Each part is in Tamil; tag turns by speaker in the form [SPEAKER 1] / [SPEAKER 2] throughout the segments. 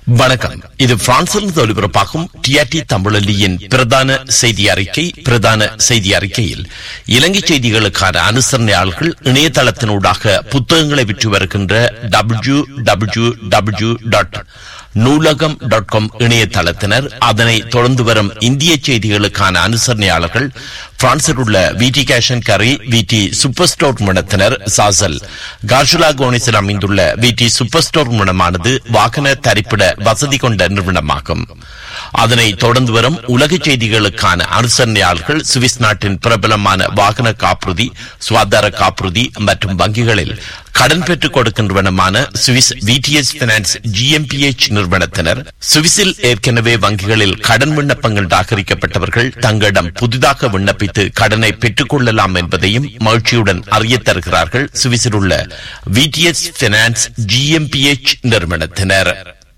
[SPEAKER 1] வணக்கம் இது பிரான்சிலிருந்து ஒலிபரப்பாகும் டிஆர்டி தமிழொலியின் பிரதான செய்தி அறிக்கை பிரதான செய்தி அறிக்கையில் இலங்கை செய்திகளுக்கான அனுசரணையாளர்கள் இணையதளத்தினூடாக புத்தகங்களை விற்று வருகின்ற W W W dot Noolaham dot com இணையதளத்தினர் அதனை தொடர்ந்து வரும் இந்திய செய்திகளுக்கான அனுசரணையாளர்கள் பிரான்சில் உள்ள விடி கேஷன் கரை விடி சூப்பர் ஸ்டோர் நிறுவனத்தினர் சாசல் கார்ஷுலா கோனிஸில் அமைந்துள்ள விடி சூப்பர் ஸ்டோர் நிறுவனமானது வாகன தரிப்பிட வசதி கொண்ட நிறுவனமாகும் அதனை தொடர்ந்து வரும் உலக செய்திகளுக்கான அனுசரணையாளர்கள் சுவிஸ் நாட்டின் பிரபலமான வாகன காப்புறுதி சுகாதார காப்புறுதி மற்றும் வங்கிகளில் கடன் பெற்றுக் கொடுக்கின்றவனமான சுவிஸ் விடிஎஸ் பினான்ஸ் ஜிஎம்பிஎச் நிறுவனத்தினர் சுவிஸில் ஏற்கனவே வங்கிகளில் கடன் விண்ணப்பங்கள் தாக்கரிக்கப்பட்டவர்கள் தங்களிடம் புதிதாக விண்ணப்பித்து கடனை பெற்றுக் கொள்ளலாம் என்பதையும் மகிழ்ச்சியுடன் அறிய தருகிறார்கள் சுவிஸில் உள்ள விடிஎஸ் பினான்ஸ் ஜிஎம்பிஎச் நிறுவனத்தினர்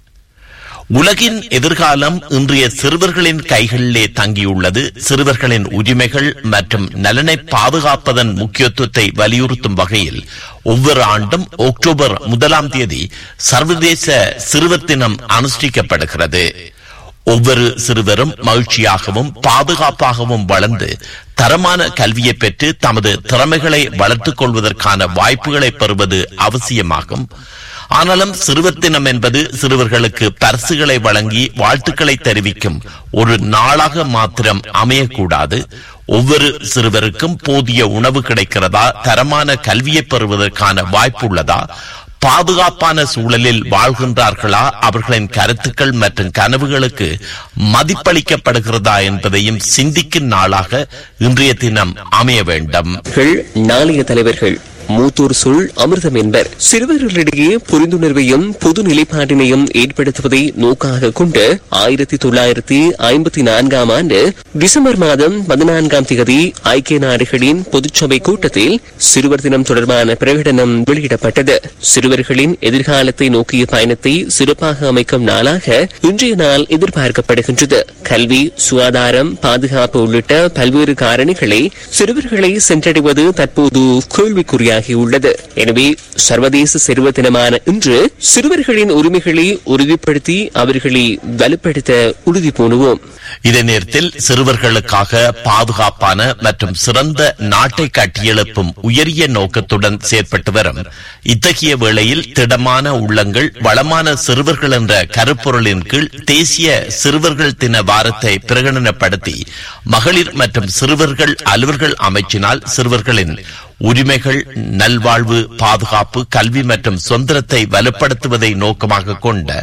[SPEAKER 1] உலகின் எதிர்காலம் இன்றைய சிறுவர்களின் கைகளிலே தங்கியுள்ளது சிறுவர்களின் உரிமைகள் மற்றும் நலனை பாதுகாப்பதன் முக்கியத்துவத்தை வலியுறுத்தும் வகையில் ஒவ்வொரு ஆண்டும் அக்டோபர் முதலாம் தேதி சர்வதேச சிறுவர் தினம் அனுஷ்டிக்கப்படுகிறது ஒவ்வொரு சிறுவரும் மகிழ்ச்சியாகவும் பாதுகாப்பாகவும் வளர்ந்து தரமான கல்வியை பெற்று தமது திறமைகளை வளர்த்துக் கொள்வதற்கான வாய்ப்புகளை பெறுவது அவசியமாகும் ஆனாலும் சிறுவர் தினம் என்பது சிறுவர்களுக்கு பரிசுகளை வழங்கி வாழ்த்துக்களை தெரிவிக்கும் ஒரு நாளாக மாத்திரம் அமையக்கூடாது ஒவ்வொரு சிறுவருக்கும் போதிய உணவு கிடைக்கிறதா தரமான கல்வியை பெறுவதற்கான வாய்ப்பு உள்ளதா பாதுகாப்பான சூழலில் வாழ்கின்றார்களா அவர்களின் கருத்துக்கள் மற்றும் கனவுகளுக்கு மதிப்பளிக்கப்படுகிறதா என்பதையும் சிந்திக்கும் நாளாக இன்றைய தினம் அமைய வேண்டும்
[SPEAKER 2] நாளைய தலைவர்கள் மூத்தூர் சொல் அமிர்தம் என்பர் சிறுவர்களிடையே புரிந்துணர்வையும் பொது நிலைப்பாட்டினையும் ஏற்படுத்துவதை நோக்காக கொண்டு ஆயிரத்தி தொள்ளாயிரத்தி ஐம்பத்தி நான்காம் ஆண்டு டிசம்பர் மாதம் பதினான்காம் தேதி ஐக்கிய நாடுகளின் பொதுச்சபை கூட்டத்தில் சிறுவர் தினம் தொடர்பான பிரகடனம் வெளியிடப்பட்டது சிறுவர்களின் எதிர்காலத்தை நோக்கிய பயணத்தை சிறப்பாக அமைக்கும் நாளாக இன்றைய நாள் எதிர்பார்க்கப்படுகின்றது கல்வி சுகாதாரம் பாதுகாப்பு உள்ளிட்ட பல்வேறு காரணிகளை சிறுவர்களை சென்றடைவது தற்போது கேள்விக்குறியாக ஆகியுள்ளது எனவே சர்வதேச சிறுவர் தினமான இன்று சிறுவர்களின் உரிமைகளை உறுதிப்படுத்தி அவர்களை வலுப்படுத்த உறுதி பூணுவோம்
[SPEAKER 1] இதே நேரத்தில் சிறுவர்களுக்காக பாதுகாப்பான மற்றும் சிறந்த நாட்டை கட்டியெழுப்பும் உயரிய நோக்கத்துடன் செயற்பட்டு வரும் இத்தகைய வேளையில் திடமான உள்ளங்கள் வளமான சிறுவர்கள் என்ற கருப்பொருளின் கீழ் தேசிய சிறுவர்கள் தின வாரத்தை பிரகடனப்படுத்தி மகளிர் மற்றும் சிறுவர்கள் அலுவல்கள் அமைச்சினால் சிறுவர்களின் உரிமைகள் நல்வாழ்வு பாதுகாப்பு கல்வி மற்றும் சுதந்திரத்தை வலுப்படுத்துவதை நோக்கமாக கொண்ட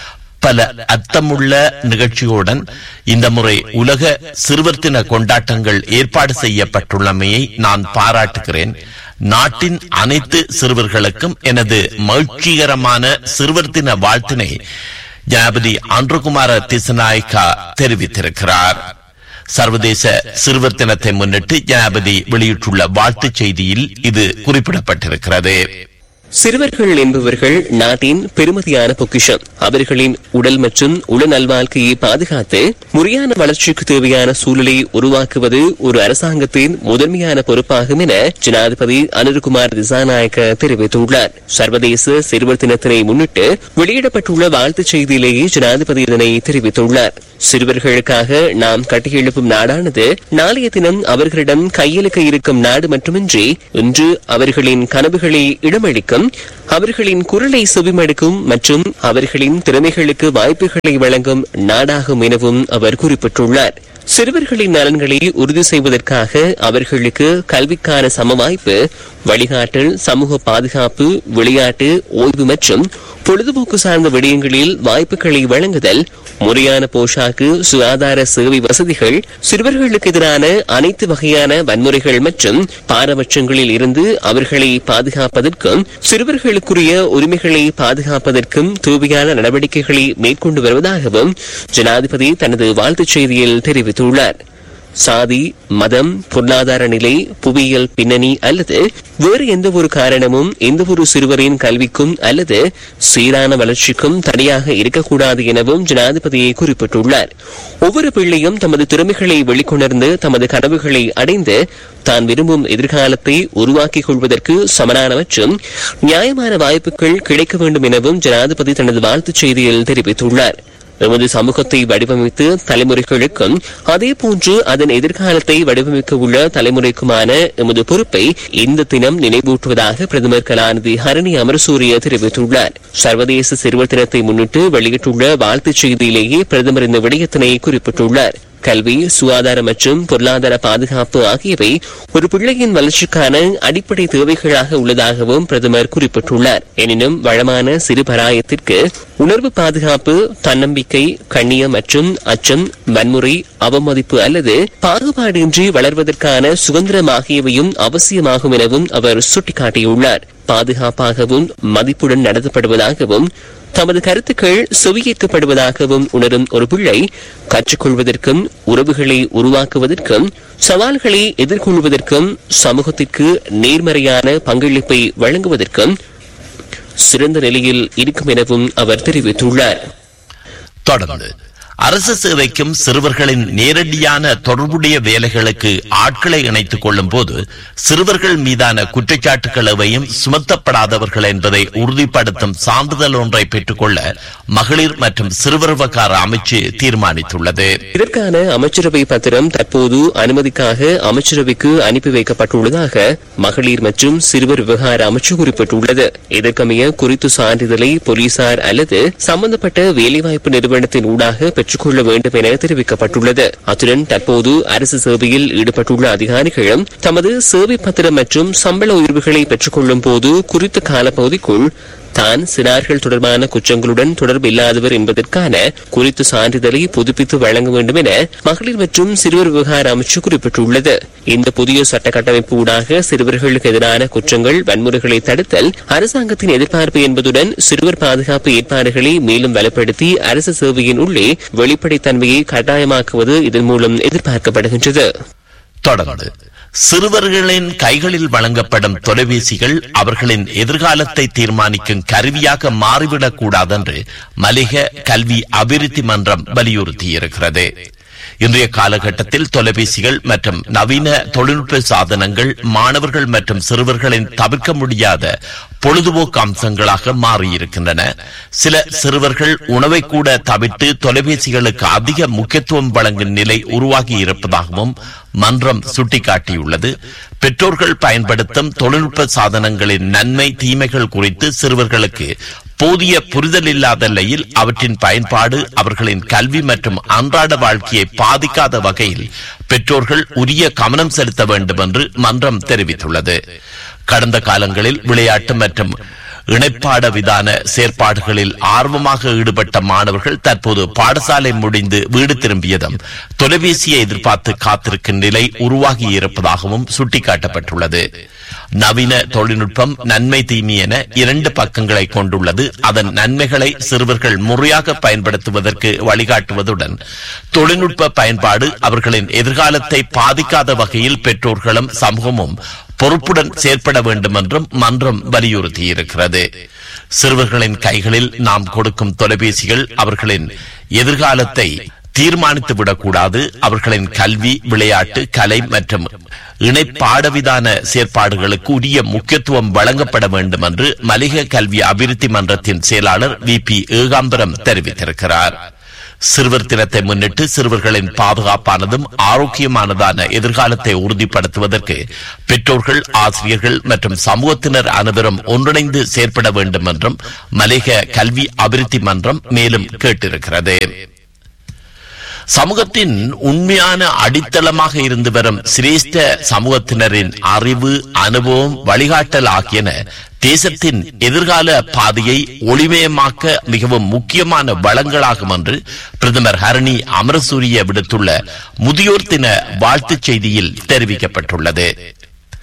[SPEAKER 1] பல அர்த்தமுள்ள நிகழ்ச்சியுடன் இந்த முறை உலக சிறுவர் தின கொண்டாட்டங்கள் ஏற்பாடு செய்யப்பட்டுள்ளமையை நான் பாராட்டுகிறேன் நாட்டின் அனைத்து சிறுவர்களுக்கும் எனது மகிழ்ச்சிகரமான சிறுவர் தின வாழ்த்தினை ஜனாபதி அன்றுகுமார திசநாயக்கா தெரிவித்திருக்கிறார் சர்வதேச சிறுவர் தினத்தை முன்னிட்டு ஜனாபதி வெளியிட்டுள்ள வாழ்த்துச் செய்தியில் இது குறிப்பிடப்பட்டிருக்கிறது
[SPEAKER 2] சிறுவர்கள் என்பவர்கள் நாட்டின் பெருமதியான பொக்கிஷம் அவர்களின் உடல் மற்றும் உள நல்வாழ்க்கையை பாதுகாத்து முறையான வளர்ச்சிக்கு தேவையான சூழலை உருவாக்குவது ஒரு அரசாங்கத்தின் முதன்மையான பொறுப்பாகும் என ஜனாதிபதி அனுர்குமார் திசாநாயக்க தெரிவித்துள்ளார் சர்வதேச சிறுவர் தினத்தினை முன்னிட்டு வெளியிடப்பட்டுள்ள வாழ்த்துச் செய்தியிலேயே ஜனாதிபதி இதனை தெரிவித்துள்ளார் சிறுவர்களுக்காக நாம் கட்டியெழுப்பும் நாடானது நாளைய தினம் அவர்களிடம் கையெழுக்க இருக்கும் நாடு மட்டுமின்றி இன்று அவர்களின் கனவுகளை இடமளிக்கும் அவர்களின் குரலை செவிமடுக்கும் மற்றும் அவர்களின் திறமைகளுக்கு வாய்ப்புகளை வழங்கும் நாடாகும் எனவும் அவர் குறிப்பிட்டுள்ளார் சிறுவர்களின் நலன்களை உறுதி செய்வதற்காக அவர்களுக்கு கல்விக்கான சம வாய்ப்பு வழிகாட்டல் சமூக பாதுகாப்பு விளையாட்டு ஓய்வு மற்றும் பொழுதுபோக்கு சார்ந்த விடயங்களில் வாய்ப்புகளை வழங்குதல் முறையான போஷாக்கு சுகாதார சேவை வசதிகள் சிறுவர்களுக்கு எதிரான அனைத்து வகையான வன்முறைகள் மற்றும் பாரபட்சங்களில் இருந்து அவர்களை பாதுகாப்பதற்கும் சிறுவர்களுக்குரிய உரிமைகளை பாதுகாப்பதற்கும் தேவையான நடவடிக்கைகளை மேற்கொண்டு வருவதாகவும் ஜனாதிபதி தனது வாழ்த்துச் செய்தியில் தெரிவித்துள்ளார் சாதி மதம் பொருளாதார நிலை புவியியல் பின்னணி அல்லது வேறு எந்த ஒரு காரணமும் எந்த ஒரு சிறுவரின் கல்விக்கும் அல்லது சீரான வளர்ச்சிக்கும் தடையாக இருக்கக்கூடாது எனவும் ஜனாதிபதியை குறிப்பிட்டுள்ளார் ஒவ்வொரு பிள்ளையும் தமது திறமைகளை வெளிக்கொணர்ந்து தமது கனவுகளை அடைந்து தான் விரும்பும் எதிர்காலத்தை உருவாக்கிக் கொள்வதற்கு சமனான மற்றும் நியாயமான வாய்ப்புகள் கிடைக்க வேண்டும் எனவும் ஜனாதிபதி தனது வாழ்த்துச் செய்தியில் தெரிவித்துள்ளார் எமது சமூகத்தை வடிவமைத்து தலைமுறைகளுக்கும் அதே போன்று அதன் எதிர்காலத்தை வடிவமைக்க உள்ள தலைமுறைக்குமான எமது பொறுப்பை இந்த தினம் நினைவூட்டுவதாக பிரதமர் கலாநிதி ஹரணி அமரசூரிய தெரிவித்துள்ளார் சர்வதேச சிறுவர் தினத்தை முன்னிட்டு வெளியிட்டுள்ள வாழ்த்துச் செய்தியிலேயே பிரதமர் இந்த விடயத்தினை குறிப்பிட்டுள்ளார் கல்வி சுகாதார மற்றும் பொருளாதார பாதுகாப்பு ஆகியவை ஒரு பிள்ளையின் வளர்ச்சிக்கான அடிப்படை தேவைகளாக உள்ளதாகவும் பிரதமர் குறிப்பிட்டுள்ளார் எனினும் வளமான சிறு பராயத்திற்கு உணர்வு பாதுகாப்பு தன்னம்பிக்கை கண்ணியம் மற்றும் அச்சம் வன்முறை அவமதிப்பு அல்லது பாகுபாடின்றி வளர்வதற்கான சுதந்திரம் ஆகியவையும் அவசியமாகும் எனவும் அவர் சுட்டிக்காட்டியுள்ளார் பாதுகாப்பாகவும் மதிப்புடன் நடத்தப்படுவதாகவும் தமது கருத்துக்கள் செவியேற்கப்படுவதாகவும் உணரும் ஒரு பிள்ளை கற்றுக்கொள்வதற்கும் உறவுகளை உருவாக்குவதற்கும் சவால்களை எதிர்கொள்வதற்கும் சமூகத்திற்கு நேர்மறையான பங்களிப்பை வழங்குவதற்கும் சிறந்த நிலையில் இருக்கும் எனவும் அவர் தெரிவித்துள்ளார்
[SPEAKER 1] தொடர்ந்து அரசு சேவைக்கும் சிறுவர்களின் நேரடியான தொடர்புடைய வேலைகளுக்கு ஆட்களை இணைத்துக் கொள்ளும் போது சிறுவர்கள் மீதான குற்றச்சாட்டுகள் எவையும் சுமத்தப்படாதவர்கள் என்பதை உறுதிப்படுத்தும் சான்றிதழ் ஒன்றை பெற்றுக்கொள்ள மகளிர் மற்றும் சிறுவர் விவகார அமைச்சு தீர்மானித்துள்ளது
[SPEAKER 2] இதற்கான அமைச்சரவை பத்திரம் தற்போது அனுமதிக்காக அமைச்சரவைக்கு அனுப்பி வைக்கப்பட்டுள்ளதாக மகளிர் மற்றும் சிறுவர் விவகார அமைச்சு குறிப்பிட்டுள்ளது இதற்கமைய குறித்து சான்றிதழை போலீசார் அல்லது சம்பந்தப்பட்ட வேலைவாய்ப்பு நிறுவனத்தின் ஊடாக பெற்றுக்கொள்ள வேண்டும் என தெரிவிக்கப்பட்டுள்ளது அத்துடன் தற்போது அரசு சேவையில் ஈடுபட்டுள்ள அதிகாரிகளும் தமது சேவை பத்திரம் மற்றும் சம்பள உயர்வுகளை பெற்றுக்கொள்ளும் போது குறித்த காலப்பகுதிக்குள் தான் சிறார்கள் தொடர்பான குற்றங்களுடன் தொடர்பு இல்லாதவர் என்பதற்கான குறித்த சான்றிதழை புதுப்பித்து வழங்க வேண்டும் என மகளிர் மற்றும் சிறுவர் விவகார அமைச்சு குறிப்பிட்டுள்ளது இந்த புதிய சட்ட கட்டமைப்பு ஊடாக சிறுவர்களுக்கு எதிரான குற்றங்கள் வன்முறைகளை தடுத்தல் அரசாங்கத்தின் எதிர்பார்ப்பு என்பதுடன் சிறுவர் பாதுகாப்பு ஏற்பாடுகளை மேலும் வலுப்படுத்தி அரசு சேவையின் உள்ளே வெளிப்படைத்தன்மையை கட்டாயமாக்குவது இதன் மூலம் எதிர்பார்க்கப்படுகின்றது
[SPEAKER 1] தொடர்ந்து சிறுவர்களின் கைகளில் வழங்கப்படும் தொலைபேசிகள் அவர்களின் எதிர்காலத்தை தீர்மானிக்கும் கருவியாக மாறிவிடக் கூடாதென்று மலிக கல்வி அபிவிருத்தி மன்றம் வலியுறுத்தியிருக்கிறது இன்றைய காலகட்டத்தில் தொலைபேசிகள் மற்றும் நவீன தொழில்நுட்ப சாதனங்கள் மாணவர்கள் மற்றும் சிறுவர்களின் தவிர்க்க முடியாத பொழுதுபோக்கு அம்சங்களாக மாறியிருக்கின்றன சில சிறுவர்கள் உணவை கூட தவிர்த்து தொலைபேசிகளுக்கு அதிக முக்கியத்துவம் வழங்கும் நிலை உருவாகி இருப்பதாகவும் மன்றம் சுட்டிக்காட்டியுள்ளது பெற்றோர்கள் பயன்படுத்தும் தொழில்நுட்ப சாதனங்களின் நன்மை தீமைகள் குறித்து சிறுவர்களுக்கு போதிய புரிதல் இல்லாத நிலையில் அவற்றின் பயன்பாடு அவர்களின் கல்வி மற்றும் அன்றாட வாழ்க்கையை பாதிக்காத வகையில் பெற்றோர்கள் உரிய கவனம் செலுத்த வேண்டும் என்று மன்றம் தெரிவித்துள்ளது கடந்த காலங்களில் விளையாட்டு மற்றும் இணைப்பாட விதான செயற்பாடுகளில் ஆர்வமாக ஈடுபட்ட மாணவர்கள் தற்போது பாடசாலை முடிந்து வீடு திரும்பியதும் தொலைபேசியை எதிர்பார்த்து காத்திருக்கும் நிலை உருவாகி இருப்பதாகவும் சுட்டிக்காட்டப்பட்டுள்ளது நவீன தொழில்நுட்பம் நன்மை தீமை என இரண்டு பக்கங்களை கொண்டுள்ளது அதன் நன்மைகளை சிறுவர்கள் முறையாக பயன்படுத்துவதற்கு வழிகாட்டுவதுடன் தொழில்நுட்ப பயன்பாடு அவர்களின் எதிர்காலத்தை பாதிக்காத வகையில் பெற்றோர்களும் சமூகமும் பொறுப்புடன் செயற்பட வேண்டும் என்றும் மன்றம் வலியுறுத்தியிருக்கிறது சிறுவர்களின் கைகளில் நாம் கொடுக்கும் தொலைபேசிகள் அவர்களின் எதிர்காலத்தை தீர்மானித்து விடக்கூடாது அவர்களின் கல்வி விளையாட்டு கலை மற்றும் இணைப்பாடவிதான செயற்பாடுகளுக்கு உரிய முக்கியத்துவம் வழங்கப்பட வேண்டும் என்று மலிக கல்வி அபிவிருத்தி மன்றத்தின் செயலாளர் வி பி ஏகாம்பரம் தெரிவித்திருக்கிறார் சிறுவர் தினத்தை முன்னிட்டு சிறுவர்களின் பாதுகாப்பானதும் ஆரோக்கியமானதான எதிர்காலத்தை உறுதிப்படுத்துவதற்கு பெற்றோர்கள் ஆசிரியர்கள் மற்றும் சமூகத்தினர் அனைவரும் ஒன்றிணைந்து செயற்பட வேண்டும் என்றும் மலேக கல்வி அபிவிருத்தி மன்றம் மேலும் கேட்டிருக்கிறது சமூகத்தின் உண்மையான அடித்தளமாக இருந்து வரும் சிரேஷ்ட சமூகத்தினரின் அறிவு அனுபவம் வழிகாட்டல் ஆகியன தேசத்தின் எதிர்கால பாதையை ஒளிமயமாக்க மிகவும் முக்கியமான வளங்களாகும் என்று பிரதமர் ஹரணி அமரசூரிய விடுத்துள்ள முதியோர் தின வாழ்த்துச் செய்தியில் தெரிவிக்கப்பட்டுள்ளது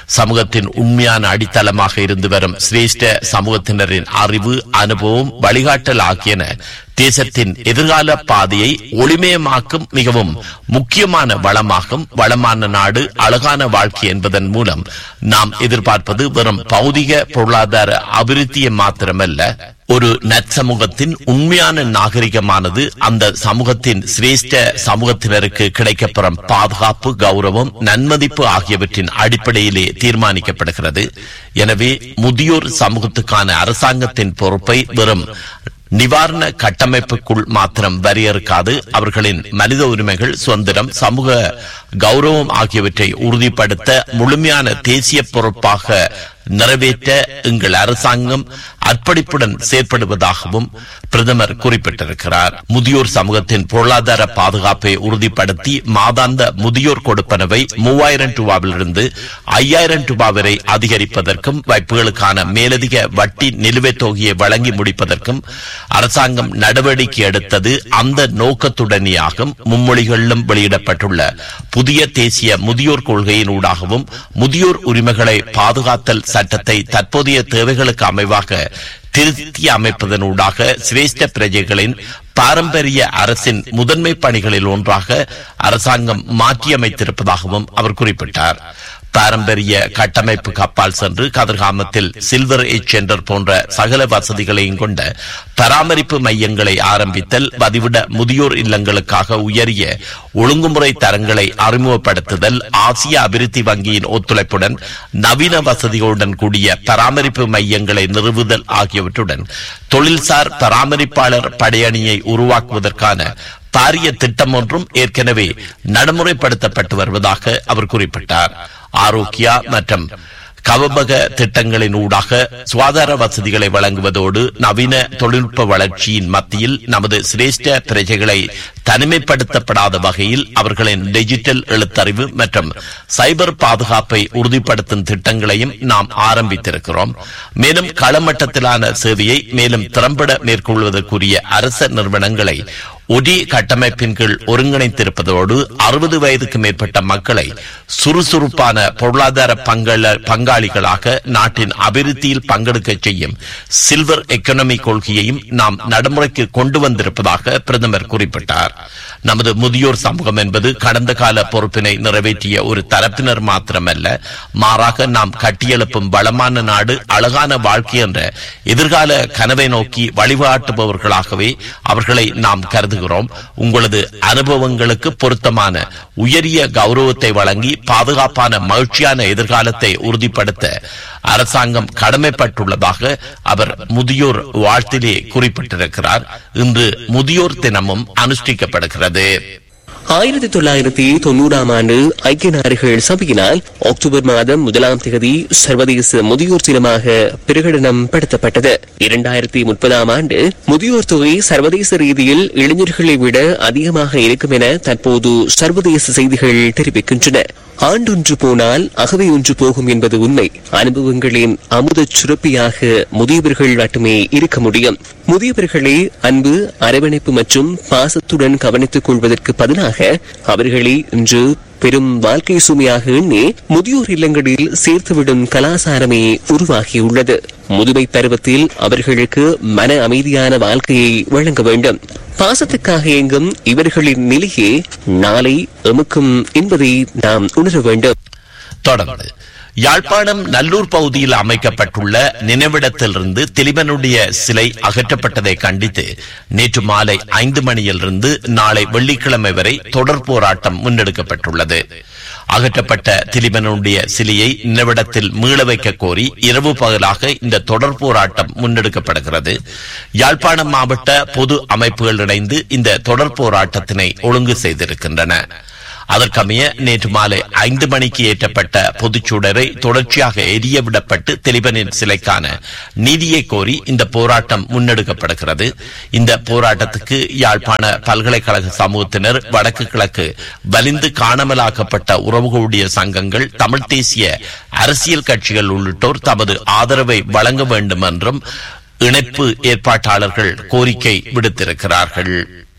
[SPEAKER 1] சமூகத்தின் உண்மையான அடித்தளமாக இருந்து வரும் சிரேஷ்ட சமூகத்தினரின் அறிவு அனுபவம் வழிகாட்டல் ஆகியன தேசத்தின் எதிர்கால பாதையை ஒளிமயமாக்கும் மிகவும் முக்கியமான வளமாகும் வளமான நாடு அழகான வாழ்க்கை என்பதன் மூலம் நாம் எதிர்பார்ப்பது வெறும் பௌதிக பொருளாதார அபிவிருத்தியை மாத்திரமல்ல ஒரு நற்சமூகத்தின் உண்மையான நாகரிகமானது அந்த சமூகத்தின் சிரேஷ்ட சமூகத்தினருக்கு கிடைக்கப்பெறும் பாதுகாப்பு கௌரவம் நன்மதிப்பு ஆகியவற்றின் அடிப்படையிலே தீர்மானிக்கப்படுகிறது எனவே முதியோர் சமூகத்துக்கான அரசாங்கத்தின் பொறுப்பை வெறும் நிவாரண கட்டமைப்புக்குள் மாத்திரம் வரையறுக்காது அவர்களின் மனித உரிமைகள் சுதந்திரம் சமூக கௌரவம் ஆகியவற்றை உறுதிப்படுத்த முழுமையான தேசிய பொறுப்பாக நிறைவேற்ற எங்கள் அரசாங்கம் அர்ப்பணிப்புடன் செயற்படுவதாகவும் பிரதமர் குறிப்பிட்டிருக்கிறார் முதியோர் சமூகத்தின் பொருளாதார பாதுகாப்பை உறுதிப்படுத்தி மாதாந்த முதியோர் கொடுப்பனவை மூவாயிரம் ரூபாவிலிருந்து ஐயாயிரம் ரூபாய் வரை அதிகரிப்பதற்கும் வைப்புகளுக்கான மேலதிக வட்டி நிலுவைத் தொகையை வழங்கி முடிப்பதற்கும் அரசாங்கம் நடவடிக்கை எடுத்தது அந்த நோக்கத்துடனேயாகும் மும்மொழிகளிலும் வெளியிடப்பட்டுள்ள புதிய தேசிய முதியோர் கொள்கையினூடாகவும் முதியோர் உரிமைகளை பாதுகாத்தல் சட்டத்தை தற்போதைய தேவைகளுக்கு அமைவாக திருத்தி அமைப்பதனூடாக சிரேஷ்ட பிரஜைகளின் பாரம்பரிய அரசின் முதன்மை பணிகளில் ஒன்றாக அரசாங்கம் மாற்றியமைத்திருப்பதாகவும் அவர் குறிப்பிட்டார் பாரம்பரிய கட்டமைப்பு கப்பால் சென்று கதிர்காமத்தில் சில்வர் ஏஜ் சென்டர் போன்ற சகல வசதிகளையும் கொண்ட பராமரிப்பு மையங்களை ஆரம்பித்தல் பதிவிட முதியோர் இல்லங்களுக்காக உயரிய ஒழுங்குமுறை தரங்களை அறிமுகப்படுத்துதல் ஆசிய அபிவிருத்தி வங்கியின் ஒத்துழைப்புடன் நவீன வசதிகளுடன் கூடிய பராமரிப்பு மையங்களை நிறுவுதல் ஆகியவற்றுடன் தொழில்சார் பராமரிப்பாளர் படையணியை உருவாக்குவதற்கான பாரிய திட்டம் ஒன்றும் ஏற்கனவே நடைமுறைப்படுத்தப்பட்டு வருவதாக அவர் குறிப்பிட்டார் ஆரோக்கியா மற்றும் கவபக திட்டங்களின் ஊடாக சுகாதார வசதிகளை வழங்குவதோடு நவீன தொழில்நுட்ப வளர்ச்சியின் மத்தியில் நமது சிரேஷ்ட பிரஜைகளை தனிமைப்படுத்தப்படாத வகையில் அவர்களின் டிஜிட்டல் எழுத்தறிவு மற்றும் சைபர் பாதுகாப்பை உறுதிப்படுத்தும் திட்டங்களையும் நாம் ஆரம்பித்திருக்கிறோம் மேலும் களமட்டத்திலான சேவையை மேலும் திறம்பட மேற்கொள்வதற்குரிய அரச நிறுவனங்களை ஒரே கட்டமைப்பின் கீழ் ஒருங்கிணைத்திருப்பதோடு அறுபது வயதுக்கு மேற்பட்ட மக்களை சுறுசுறுப்பான பொருளாதார பங்கள பங்காளிகளாக நாட்டின் அபிவிருத்தியில் பங்கெடுக்க செய்யும் சில்வர் எக்கனமி கொள்கையையும் நாம் நடைமுறைக்கு கொண்டு வந்திருப்பதாக பிரதமர் குறிப்பிட்டார் நமது முதியோர் சமூகம் என்பது கடந்த கால பொறுப்பினை நிறைவேற்றிய ஒரு தரப்பினர் மாத்திரமல்ல மாறாக நாம் கட்டியெழுப்பும் வளமான நாடு அழகான வாழ்க்கை என்ற எதிர்கால கனவை நோக்கி வழிகாட்டுபவர்களாகவே அவர்களை நாம் கருதுகிறோம் உங்களது அனுபவங்களுக்கு பொருத்தமான உயரிய கௌரவத்தை வழங்கி பாதுகாப்பான மகிழ்ச்சியான எதிர்காலத்தை உறுதிப்படுத்த அரசாங்கம் கடமைப்பட்டுள்ளதாக அவர் முதியோர் வாழ்த்திலே குறிப்பிட்டிருக்கிறார் இன்று முதியோர் தினமும் அனுஷ்டிக்கப்படுகிறது
[SPEAKER 2] ஆயிரத்தி தொள்ளாயிரத்தி தொண்ணூறாம் ஆண்டு ஐக்கிய நாடுகள் சபையினால் அக்டோபர் மாதம் முதலாம் தேதி சர்வதேச முதியோர் தினமாக பிரகடனம் படுத்தப்பட்டது இரண்டாயிரத்தி முப்பதாம் ஆண்டு முதியோர் தொகை சர்வதேச ரீதியில் இளைஞர்களை விட அதிகமாக இருக்கும் என தற்போது சர்வதேச செய்திகள் தெரிவிக்கின்றன ஆண்டொன்று போனால் அகவை ஒன்று போகும் என்பது உண்மை அனுபவங்களின் அமுதச் சுரப்பியாக முதியவர்கள் மட்டுமே இருக்க முடியும் முதியவர்களை அன்பு அரவணைப்பு மற்றும் பாசத்துடன் கவனித்துக் கொள்வதற்கு பதிலாக அவர்களை இன்று பெரும் வாழ்க்கை சுமையாக எண்ணி முதியோர் இல்லங்களில் சேர்த்துவிடும் கலாசாரமே உருவாகியுள்ளது முதுமை பருவத்தில் அவர்களுக்கு மன அமைதியான வாழ்க்கையை வழங்க வேண்டும் பாசத்துக்காக இயங்கும் இவர்களின் நிலையே நாளை எமக்கும் என்பதை நாம் உணர வேண்டும்
[SPEAKER 1] தொடர்ந்து யாழ்ப்பாணம் நல்லூர் பகுதியில் அமைக்கப்பட்டுள்ள நினைவிடத்திலிருந்து திலிபனுடைய சிலை அகற்றப்பட்டதை கண்டித்து நேற்று மாலை ஐந்து மணியிலிருந்து நாளை வெள்ளிக்கிழமை வரை தொடர் போராட்டம் முன்னெடுக்கப்பட்டுள்ளது அகற்றப்பட்ட திலிபனுடைய சிலையை நினைவிடத்தில் மீள வைக்க கோரி இரவு பகலாக இந்த தொடர் போராட்டம் முன்னெடுக்கப்படுகிறது யாழ்ப்பாணம் மாவட்ட பொது அமைப்புகள் இணைந்து இந்த தொடர் போராட்டத்தினை ஒழுங்கு செய்திருக்கின்றன அதற்கமைய நேற்று மாலை ஐந்து மணிக்கு ஏற்றப்பட்ட பொதுச்சூடரை தொடர்ச்சியாக எரிய விடப்பட்டு திலிபனின் சிலைக்கான நீதியை கோரி இந்த போராட்டம் முன்னெடுக்கப்படுகிறது இந்த போராட்டத்துக்கு யாழ்ப்பாண பல்கலைக்கழக சமூகத்தினர் வடக்கு கிழக்கு வலிந்து காணாமலாக்கப்பட்ட உறவுகளுடைய சங்கங்கள் தமிழ் தேசிய அரசியல் கட்சிகள் உள்ளிட்டோர் தமது ஆதரவை வழங்க வேண்டும் என்றும் இணைப்பு ஏற்பாட்டாளர்கள் கோரிக்கை விடுத்திருக்கிறார்கள்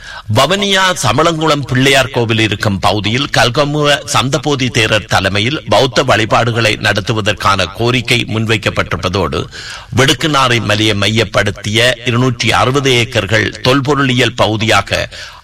[SPEAKER 1] வவனியா சமளங்குளம் பிள்ளையார் கோவில் இருக்கும் பகுதியில் கல்கமுவ சந்தபோதி தேரர் தலைமையில் பௌத்த வழிபாடுகளை நடத்துவதற்கான கோரிக்கை முன்வைக்கப்பட்டிருப்பதோடு வெடுக்குநாரை மலையை மையப்படுத்திய இருநூற்றி அறுபது ஏக்கர்கள் தொல்பொருளியல் பகுதியாக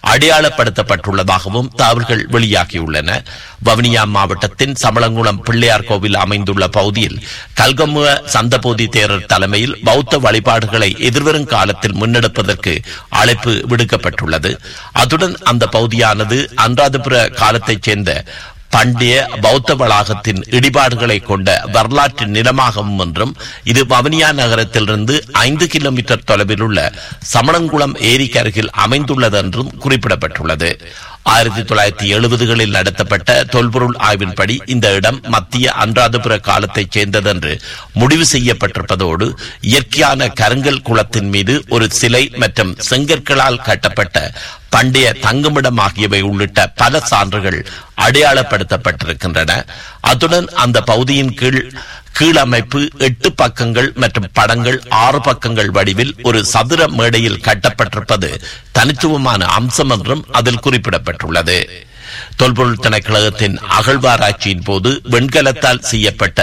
[SPEAKER 1] அடையாளப்படுத்தப்பட்டுள்ளதாகவும் தகவல்கள் வெளியாகியுள்ளன வவுனியா மாவட்டத்தின் சமளங்குளம் பிள்ளையார் கோவில் அமைந்துள்ள பகுதியில் கல்கமுவ சந்தபோதி தேரர் தலைமையில் பௌத்த வழிபாடுகளை எதிர்வரும் காலத்தில் முன்னெடுப்பதற்கு அழைப்பு விடுக்கப்பட்டுள்ளது அதுடன் அந்த பகுதியானது அன்றாதபுர காலத்தைச் சேர்ந்த பண்டைய பௌத்த வளாகத்தின் இடிபாடுகளை கொண்ட வரலாற்று நிலமாகும் என்றும் இது வவுனியா நகரத்திலிருந்து ஐந்து கிலோமீட்டர் தொலைவில் உள்ள சமணங்குளம் ஏரிக்கு அருகில் அமைந்துள்ளது என்றும் குறிப்பிடப்பட்டுள்ளது ஆயிரத்தி தொள்ளாயிரத்தி எழுபதுகளில் நடத்தப்பட்ட தொல்பொருள் ஆய்வின்படி இந்த இடம் மத்திய அன்றாதபுர காலத்தைச் சேர்ந்தது என்று முடிவு செய்யப்பட்டிருப்பதோடு இயற்கையான கருங்கல் குளத்தின் மீது ஒரு சிலை மற்றும் செங்கற்களால் கட்டப்பட்ட பண்டைய தங்குமிடம் ஆகியவை உள்ளிட்ட பல சான்றுகள் அடையாளப்படுத்தப்பட்டிருக்கின்றன அத்துடன் அந்த பகுதியின் கீழ் கீழமைப்பு எட்டு பக்கங்கள் மற்றும் படங்கள் ஆறு பக்கங்கள் வடிவில் ஒரு சதுர மேடையில் கட்டப்பட்டிருப்பது தனித்துவமான அம்சம் என்றும் அதில் குறிப்பிடப்பட்டுள்ளது தொல்பொருள் திணைக்களகத்தின் அகழ்வாராய்ச்சியின் போது வெண்கலத்தால் செய்யப்பட்ட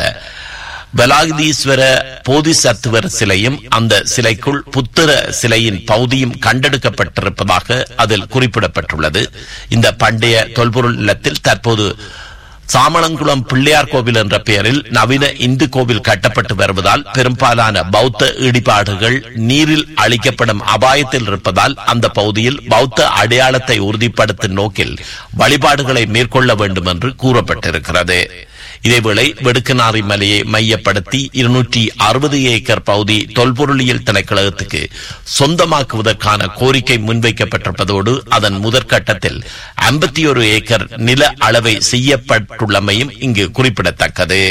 [SPEAKER 1] பலாகதீஸ்வர போதிசத்துவர் சிலையும் அந்த சிலைக்குள் புத்திர சிலையின் பகுதியும் கண்டெடுக்கப்பட்டிருப்பதாக அதில் குறிப்பிடப்பட்டுள்ளது இந்த பண்டைய தொல்பொருள் இல்லத்தில் தற்போது சாமணங்குளம் பிள்ளையார் கோவில் என்ற பெயரில் நவீன இந்து கோவில் கட்டப்பட்டு வருவதால் பெரும்பாலான பௌத்த இடிபாடுகள் நீரில் அளிக்கப்படும் அபாயத்தில் இருப்பதால் அந்த பகுதியில் பௌத்த அடையாளத்தை உறுதிப்படுத்தும் நோக்கில் வழிபாடுகளை மேற்கொள்ள வேண்டும் என்று கூறப்பட்டிருக்கிறது இதேவேளை வெடுக்கனாரி மலையை மையப்படுத்தி இருநூற்றி அறுபது ஏக்கர் பகுதி தொல்பொருளியல் திணைக்களகத்துக்கு சொந்தமாக்குவதற்கான கோரிக்கை முன்வைக்கப்பட்டிருப்பதோடு அதன் முதற்கட்டத்தில் ஐம்பத்தி ஒரு ஏக்கர் நில அளவை செய்யப்பட்டுள்ளமையும் இங்கு குறிப்பிடத்தக்கது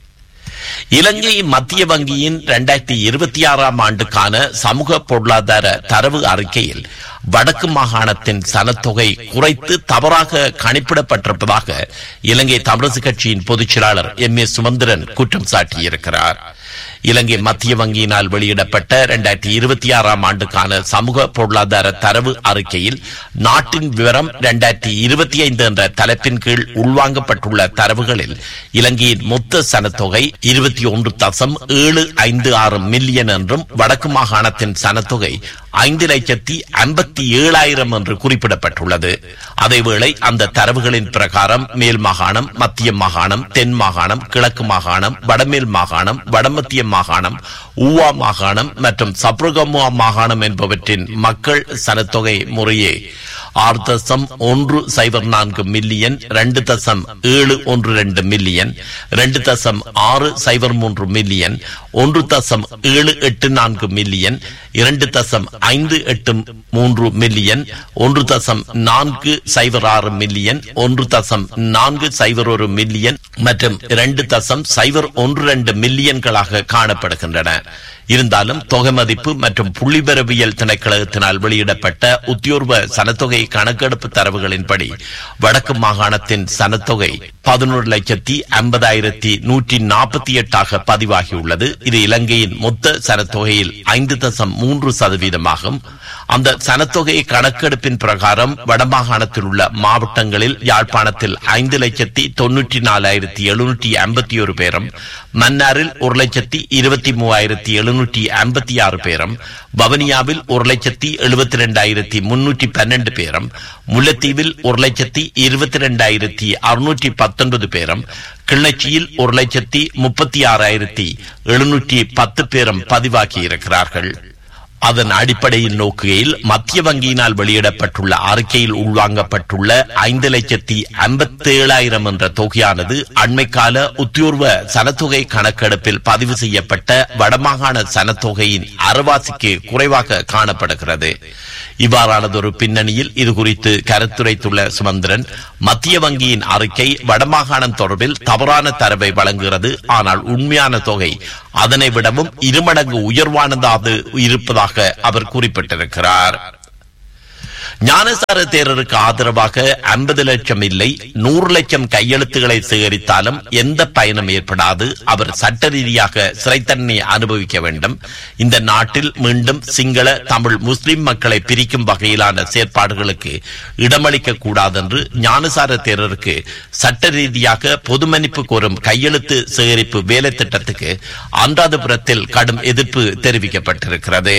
[SPEAKER 1] இலங்கை மத்திய வங்கியின் இரண்டாயிரத்தி இருபத்தி ஆறாம் ஆண்டுக்கான சமூக பொருளாதார தரவு அறிக்கையில் வடக்கு மாகாணத்தின் சனத்தொகை குறைத்து தவறாக கணிப்பிடப்பட்டிருப்பதாக இலங்கை தமிழரசு கட்சியின் பொதுச் செயலாளர் எம் ஏ சுமந்திரன் குற்றம் சாட்டியிருக்கிறார் இலங்கை மத்திய வங்கியினால் வெளியிடப்பட்ட இரண்டாயிரத்தி இருபத்தி ஆறாம் ஆண்டுக்கான சமூக பொருளாதார தரவு அறிக்கையில் நாட்டின் விவரம் இரண்டாயிரத்தி இருபத்தி ஐந்து என்ற தலைப்பின் கீழ் உள்வாங்கப்பட்டுள்ள தரவுகளில் இலங்கையின் மொத்த சனத்தொகை இருபத்தி ஒன்று தசம் ஏழு ஐந்து ஆறு மில்லியன் என்றும் வடக்கு மாகாணத்தின் சனத்தொகை ஐந்து லட்சத்தி ஐம்பத்தி ஏழாயிரம் என்று குறிப்பிடப்பட்டுள்ளது அதேவேளை அந்த தரவுகளின் பிரகாரம் மேல் மாகாணம் மத்திய மாகாணம் தென் மாகாணம் கிழக்கு மாகாணம் வடமேல் மாகாணம் வடமத்திய மாகாணம் ஊவா மாகாணம் மற்றும் சப்ரகமுவா மாகாணம் என்பவற்றின் மக்கள் சனத்தொகை முறையே ஆறு தசம் ஒன்று சைபர் நான்கு மில்லியன் ரெண்டு தசம் ஏழு ஒன்று ரெண்டு மில்லியன் ரெண்டு தசம் ஆறு சைபர் மூன்று மில்லியன் ஒன்று தசம் ஏழு எட்டு நான்கு மில்லியன் இரண்டு தசம் ஐந்து எட்டு மூன்று மில்லியன் ஒன்று தசம் நான்கு சைபர் ஆறு மில்லியன் ஒன்று தசம் நான்கு சைபர் ஒரு மில்லியன் மற்றும் இரண்டு தசம் சைபர் ஒன்று ரெண்டு மில்லியன்களாக காணப்படுகின்றன இருந்தாலும் தொகை மதிப்பு மற்றும் புள்ளிபரவியல் திணைக்களத்தினால் வெளியிடப்பட்ட உத்தியோர்வ சனத்தொகை கணக்கெடுப்பு தரவுகளின்படி வடக்கு மாகாணத்தின் சனத்தொகை பதினோரு லட்சத்தி ஐம்பதாயிரத்தி நூற்றி நாற்பத்தி எட்டாக பதிவாகியுள்ளது இது இலங்கையின் மொத்த சனத்தொகையில் ஐந்து தசம் மூன்று சதவீதமாகும் அந்த சனத்தொகை கணக்கெடுப்பின் பிரகாரம் வடமாகாணத்தில் உள்ள மாவட்டங்களில் யாழ்ப்பாணத்தில் ஐந்து லட்சத்தி தொன்னூற்றி நாலாயிரத்தி எழுநூற்றி ஐம்பத்தி ஒரு பேரும் மன்னாரில் ஒரு லட்சத்தி இருபத்தி மூவாயிரத்தி எழுநூற்றி ஐம்பத்தி ஆறு பேரும் வவனியாவில் ஒரு லட்சத்தி எழுபத்தி ரெண்டாயிரத்தி முன்னூற்றி பன்னெண்டு பேரும் முல்லைத்தீவில் ஒரு லட்சத்தி இருபத்தி ரெண்டாயிரத்தி அறுநூற்றி பத்தொன்பது பேரும் கிள்ளச்சியில் ஒரு லட்சத்தி முப்பத்தி ஆறாயிரத்தி எழுநூற்றி பத்து பேரும் பதிவாகி இருக்கிறார்கள் அதன் அடிப்படையில் நோக்குகையில் மத்திய வங்கியினால் வெளியிடப்பட்டுள்ள அறிக்கையில் உள்வாங்கப்பட்டுள்ள ஐந்து லட்சத்தி ஐம்பத்தி ஏழாயிரம் என்ற தொகையானது அண்மைக்கால உத்தியோர்வ சனத்தொகை கணக்கெடுப்பில் பதிவு செய்யப்பட்ட வடமாகாண சனத்தொகையின் அரைவாசிக்கு குறைவாக காணப்படுகிறது இவ்வாறானதொரு பின்னணியில் இது குறித்து கருத்துரைத்துள்ள சுமந்திரன் மத்திய வங்கியின் அறிக்கை வடமாகாணம் தொடர்பில் தவறான தரவை வழங்குகிறது ஆனால் உண்மையான தொகை அதனை விடவும் இருமடங்கு உயர்வானதாக இருப்பதாக அவர் குறிப்பிட்டிருக்கிறார் ஞானசார தேரருக்கு ஆதரவாக ஐம்பது லட்சம் இல்லை நூறு லட்சம் கையெழுத்துக்களை சேகரித்தாலும் எந்த பயனும் ஏற்படாது அவர் சட்ட ரீதியாக சிறை தண்டனை அனுபவிக்க வேண்டும் இந்த நாட்டில் மீண்டும் சிங்கள தமிழ் முஸ்லிம் மக்களை பிரிக்கும் வகையிலான செயற்பாடுகளுக்கு இடமளிக்க கூடாது என்று ஞானசார தேரருக்கு சட்ட ரீதியாக பொது மன்னிப்பு கோரும் கையெழுத்து சேகரிப்பு வேலை திட்டத்துக்கு அனுராதபுரத்தில் கடும் எதிர்ப்பு தெரிவிக்கப்பட்டிருக்கிறது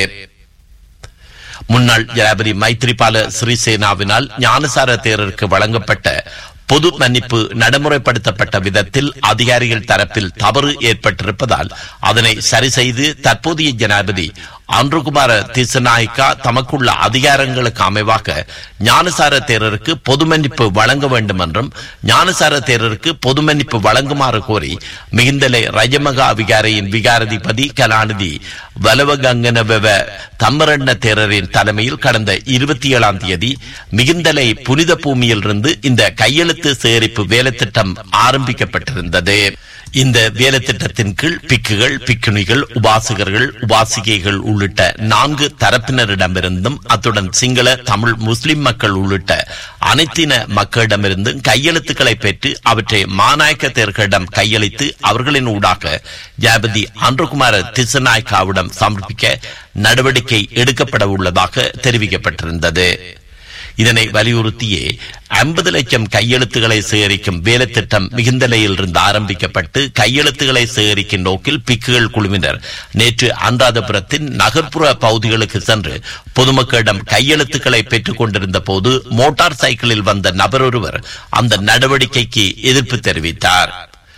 [SPEAKER 1] முன்னாள் ஜனாதிபதி மைத்ரிபால சிறிசேனாவினால் ஞானசார தேரருக்கு வழங்கப்பட்ட பொது மன்னிப்பு நடைமுறைப்படுத்தப்பட்ட விதத்தில் அதிகாரிகள் தரப்பில் தவறு ஏற்பட்டிருப்பதால் அதனை சரி செய்து தற்போதைய ஜனாதிபதி அன்றுகுமார திசநாயக்கா தமக்குள்ள அதிகாரங்களுக்கு அமைவாக ஞானசார தேரருக்கு பொது மன்னிப்பு வழங்க வேண்டும் என்றும் ஞானசார தேரருக்கு பொது மன்னிப்பு வழங்குமாறு கோரி மிகுந்தலை ரஜமகா விகாரையின் விகாரதிபதி கலாநிதி வலவகங்கனவெவ தம்மரண்ண தேரரின் தலைமையில் கடந்த இருபத்தி ஏழாம் தேதி மிகுந்தலை புனித பூமியிலிருந்து இந்த கையெழுத்து சேகரிப்பு வேலை திட்டம் ஆரம்பிக்கப்பட்டிருந்தது இந்த வேலை திட்டத்தின் கீழ் பிக்குகள் பிக்குணிகள் உபாசகர்கள் உபாசிகைகள் உள்ளிட்ட நான்கு தரப்பினரிடமிருந்தும் அத்துடன் சிங்கள தமிழ் முஸ்லிம் மக்கள் உள்ளிட்ட அனைத்தின மக்களிடமிருந்தும் கையெழுத்துக்களை பெற்று அவற்றை மாநாயக்க தேர்களிடம் கையளித்து அவர்களின் ஊடாக ஜாபதி அன்றுகுமார திசநாயக்காவிடம் சமர்ப்பிக்க நடவடிக்கை எடுக்கப்பட உள்ளதாக தெரிவிக்கப்பட்டிருந்தது இதனை வலியுறுத்தியே ஐம்பது லட்சம் கையெழுத்துக்களை சேகரிக்கும் வேலை திட்டம் மிகுந்தலையில் இருந்து ஆரம்பிக்கப்பட்டு கையெழுத்துக்களை சேகரிக்கும் நோக்கில் பிக்குகள் குழுவினர் நேற்று அனுராதபுரத்தின் நகர்ப்புற பகுதிகளுக்கு சென்று பொதுமக்களிடம் கையெழுத்துக்களை பெற்றுக் கொண்டிருந்த போது மோட்டார் சைக்கிளில் வந்த நபர் ஒருவர் அந்த நடவடிக்கைக்கு எதிர்ப்பு தெரிவித்தார்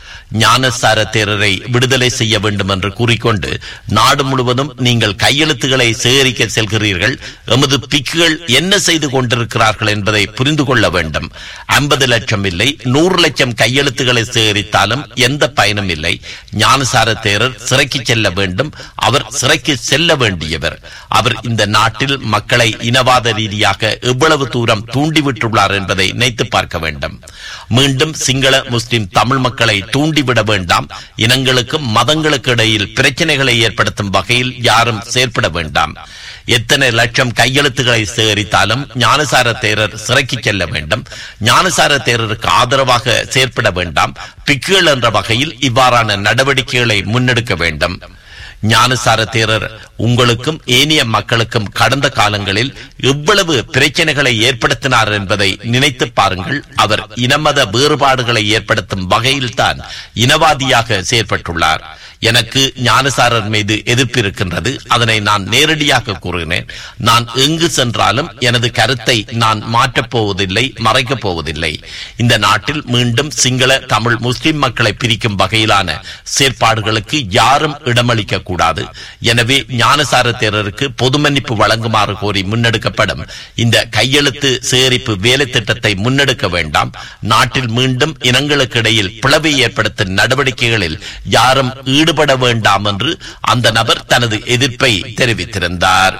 [SPEAKER 1] ஞானசார தேரரை விடுதலை செய்ய வேண்டும் என்று கூறிக்கொண்டு நாடு முழுவதும் நீங்கள் கையெழுத்துக்களை சேகரிக்க செல்கிறீர்கள் எமது பிக்குகள் என்ன செய்து கொண்டிருக்கிறார்கள் என்பதை புரிந்து கொள்ள வேண்டும் ஐம்பது லட்சம் இல்லை நூறு லட்சம் கையெழுத்துக்களை சேகரித்தாலும் எந்த பயனும் இல்லை ஞானசார தேரர் சிறைக்கு செல்ல வேண்டும் அவர் சிறைக்கு செல்ல வேண்டியவர் அவர் இந்த நாட்டில் மக்களை இனவாத ரீதியாக எவ்வளவு தூரம் தூண்டிவிட்டுள்ளார் என்பதை நினைத்து பார்க்க வேண்டும் மீண்டும் சிங்கள முஸ்லிம் தமிழ் மக்களை தூண்டிவிட வேண்டாம் இனங்களுக்கும் மதங்களுக்கு இடையில் பிரச்சனைகளை ஏற்படுத்தும் வகையில் யாரும் செயற்பட வேண்டாம் எத்தனை லட்சம் கையெழுத்துக்களை சேகரித்தாலும் ஞானசார தேரர் சிறைக்கு செல்ல வேண்டும் ஞானசார தேரருக்கு ஆதரவாக செயற்பட வேண்டாம் பிக்குகள் என்ற வகையில் இவ்வாறான நடவடிக்கைகளை முன்னெடுக்க வேண்டும் ஞானசார தேரர் உங்களுக்கும் ஏனைய மக்களுக்கும் கடந்த காலங்களில் எவ்வளவு பிரச்சனைகளை ஏற்படுத்தினார் என்பதை நினைத்து பாருங்கள் அவர் இனமத வேறுபாடுகளை ஏற்படுத்தும் வகையில்தான் இனவாதியாக செயற்பட்டுள்ளார் எனக்கு ஞானசாரர் மீது எதிர்ப்பு இருக்கின்றது அதனை நான் நேரடியாக கூறுகிறேன் நான் எங்கு சென்றாலும் எனது கருத்தை நான் மாற்றப் போவதில்லை மறைக்கப் போவதில்லை இந்த நாட்டில் மீண்டும் சிங்கள தமிழ் முஸ்லிம் மக்களை பிரிக்கும் வகையிலான செயற்பாடுகளுக்கு யாரும் இடமளிக்க கூடாது எனவே ஞானசார தேரருக்கு பொது மன்னிப்பு வழங்குமாறு கோரி முன்னெடுக்கப்படும் இந்த கையெழுத்து சேகரிப்பு வேலை திட்டத்தை முன்னெடுக்க வேண்டாம் நாட்டில் மீண்டும் இனங்களுக்கு இடையில் பிளவை ஏற்படுத்தும் நடவடிக்கைகளில் யாரும் ஈடுபட வேண்டாம் என்று அந்த நபர் தனது எதிர்ப்பை தெரிவித்திருந்தார்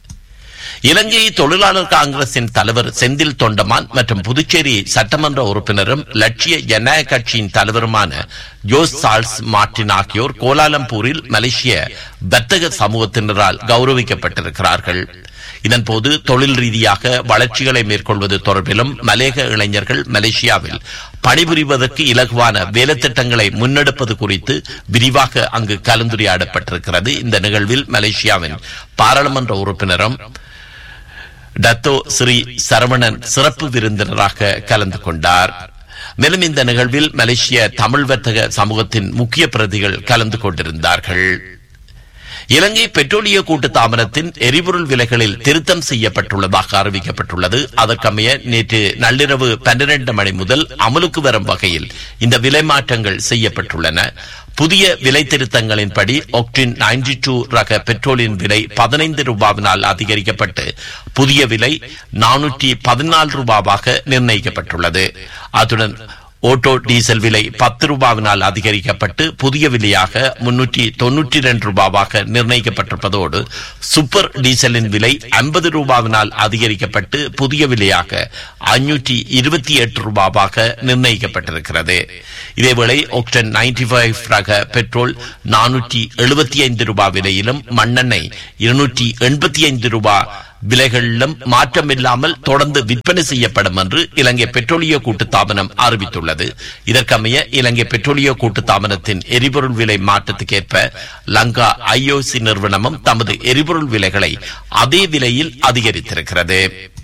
[SPEAKER 1] இலங்கை தொழிலாளர் காங்கிரசின் தலைவர் செந்தில் தொண்டமான் மற்றும் புதுச்சேரி சட்டமன்ற உறுப்பினரும் லட்சிய ஜனநாயக கட்சியின் தலைவருமான ஜோஸ் சார்ல்ஸ் மார்டின் ஆகியோர் கோலாலம்பூரில் மலேசிய வர்த்தக சமூகத்தினரால் கௌரவிக்கப்பட்டிருக்கிறார்கள் இதன்போது தொழில் ரீதியாக வளர்ச்சிகளை மேற்கொள்வது தொடர்பிலும் மலேக இளைஞர்கள் மலேசியாவில் பணிபுரிவதற்கு இலகுவான வேலைத்திட்டங்களை முன்னெடுப்பது குறித்து விரிவாக அங்கு கலந்துரையாடப்பட்டிருக்கிறது இந்த நிகழ்வில் மலேசியாவின் பாராளுமன்ற உறுப்பினரும் டத்தோ ஸ்ரீ சரவணன் சிறப்பு விருந்தினராக கலந்து கொண்டார் மேலும் இந்த நிகழ்வில் மலேசிய தமிழ் வர்த்தக சமூகத்தின் முக்கிய பிரதிகள் கலந்து கொண்டிருந்தார்கள் இலங்கை பெட்ரோலிய கூட்டு தாமரத்தின் எரிபொருள் விலைகளில் திருத்தம் செய்யப்பட்டுள்ளதாக அறிவிக்கப்பட்டுள்ளது அதற்கமைய நேற்று நள்ளிரவு பன்னிரண்டு மணி முதல் அமலுக்கு வரும் வகையில் இந்த விலை மாற்றங்கள் செய்யப்பட்டுள்ளன புதிய விலை திருத்தங்களின்படி ஒக்டின் நைன்டி டூ ரக பெட்ரோலின் விலை பதினைந்து ரூபாவினால் அதிகரிக்கப்பட்டு புதிய விலை நானூற்றி பதினாலு ரூபாவாக நிர்ணயிக்கப்பட்டுள்ளது அத்துடன் ஓட்டோ டீசல் விலை பத்து ரூபாவினால் அதிகரிக்கப்பட்டு புதிய விலையாக முன்னூற்றி தொன்னூற்றி இரண்டு ரூபாவாக நிர்ணயிக்கப்பட்டிருப்பதோடு சூப்பர் டீசலின் விலை ஐம்பது ரூபாவினால் அதிகரிக்கப்பட்டு புதிய விலையாக ஐநூற்றி இருபத்தி எட்டு ரூபாவாக நிர்ணயிக்கப்பட்டிருக்கிறது இதேவேளை ஒக்டன் நைன்டி ஃபைவ் ரக பெட்ரோல் நானூற்றி எழுபத்தி ஐந்து ரூபாய் விலையிலும் மண்ணெண்ணெய் இருநூற்றி எண்பத்தி ஐந்து ரூபாய் விலைகளிலும் மாற்றமில்லாமல் தொடர்ந்து விற்பனை செய்யப்படும் என்று இலங்கை பெட்ரோலிய கூட்டுத்தாபனம் அறிவித்துள்ளது இதற்கமைய இலங்கை பெட்ரோலிய கூட்டுத்தாபனத்தின் எரிபொருள் விலை மாற்றத்துக்கேற்ப லங்கா ஐஓசி நிறுவனமும் தமது எரிபொருள் விலைகளை அதே விலையில் அதிகரித்திருக்கிறது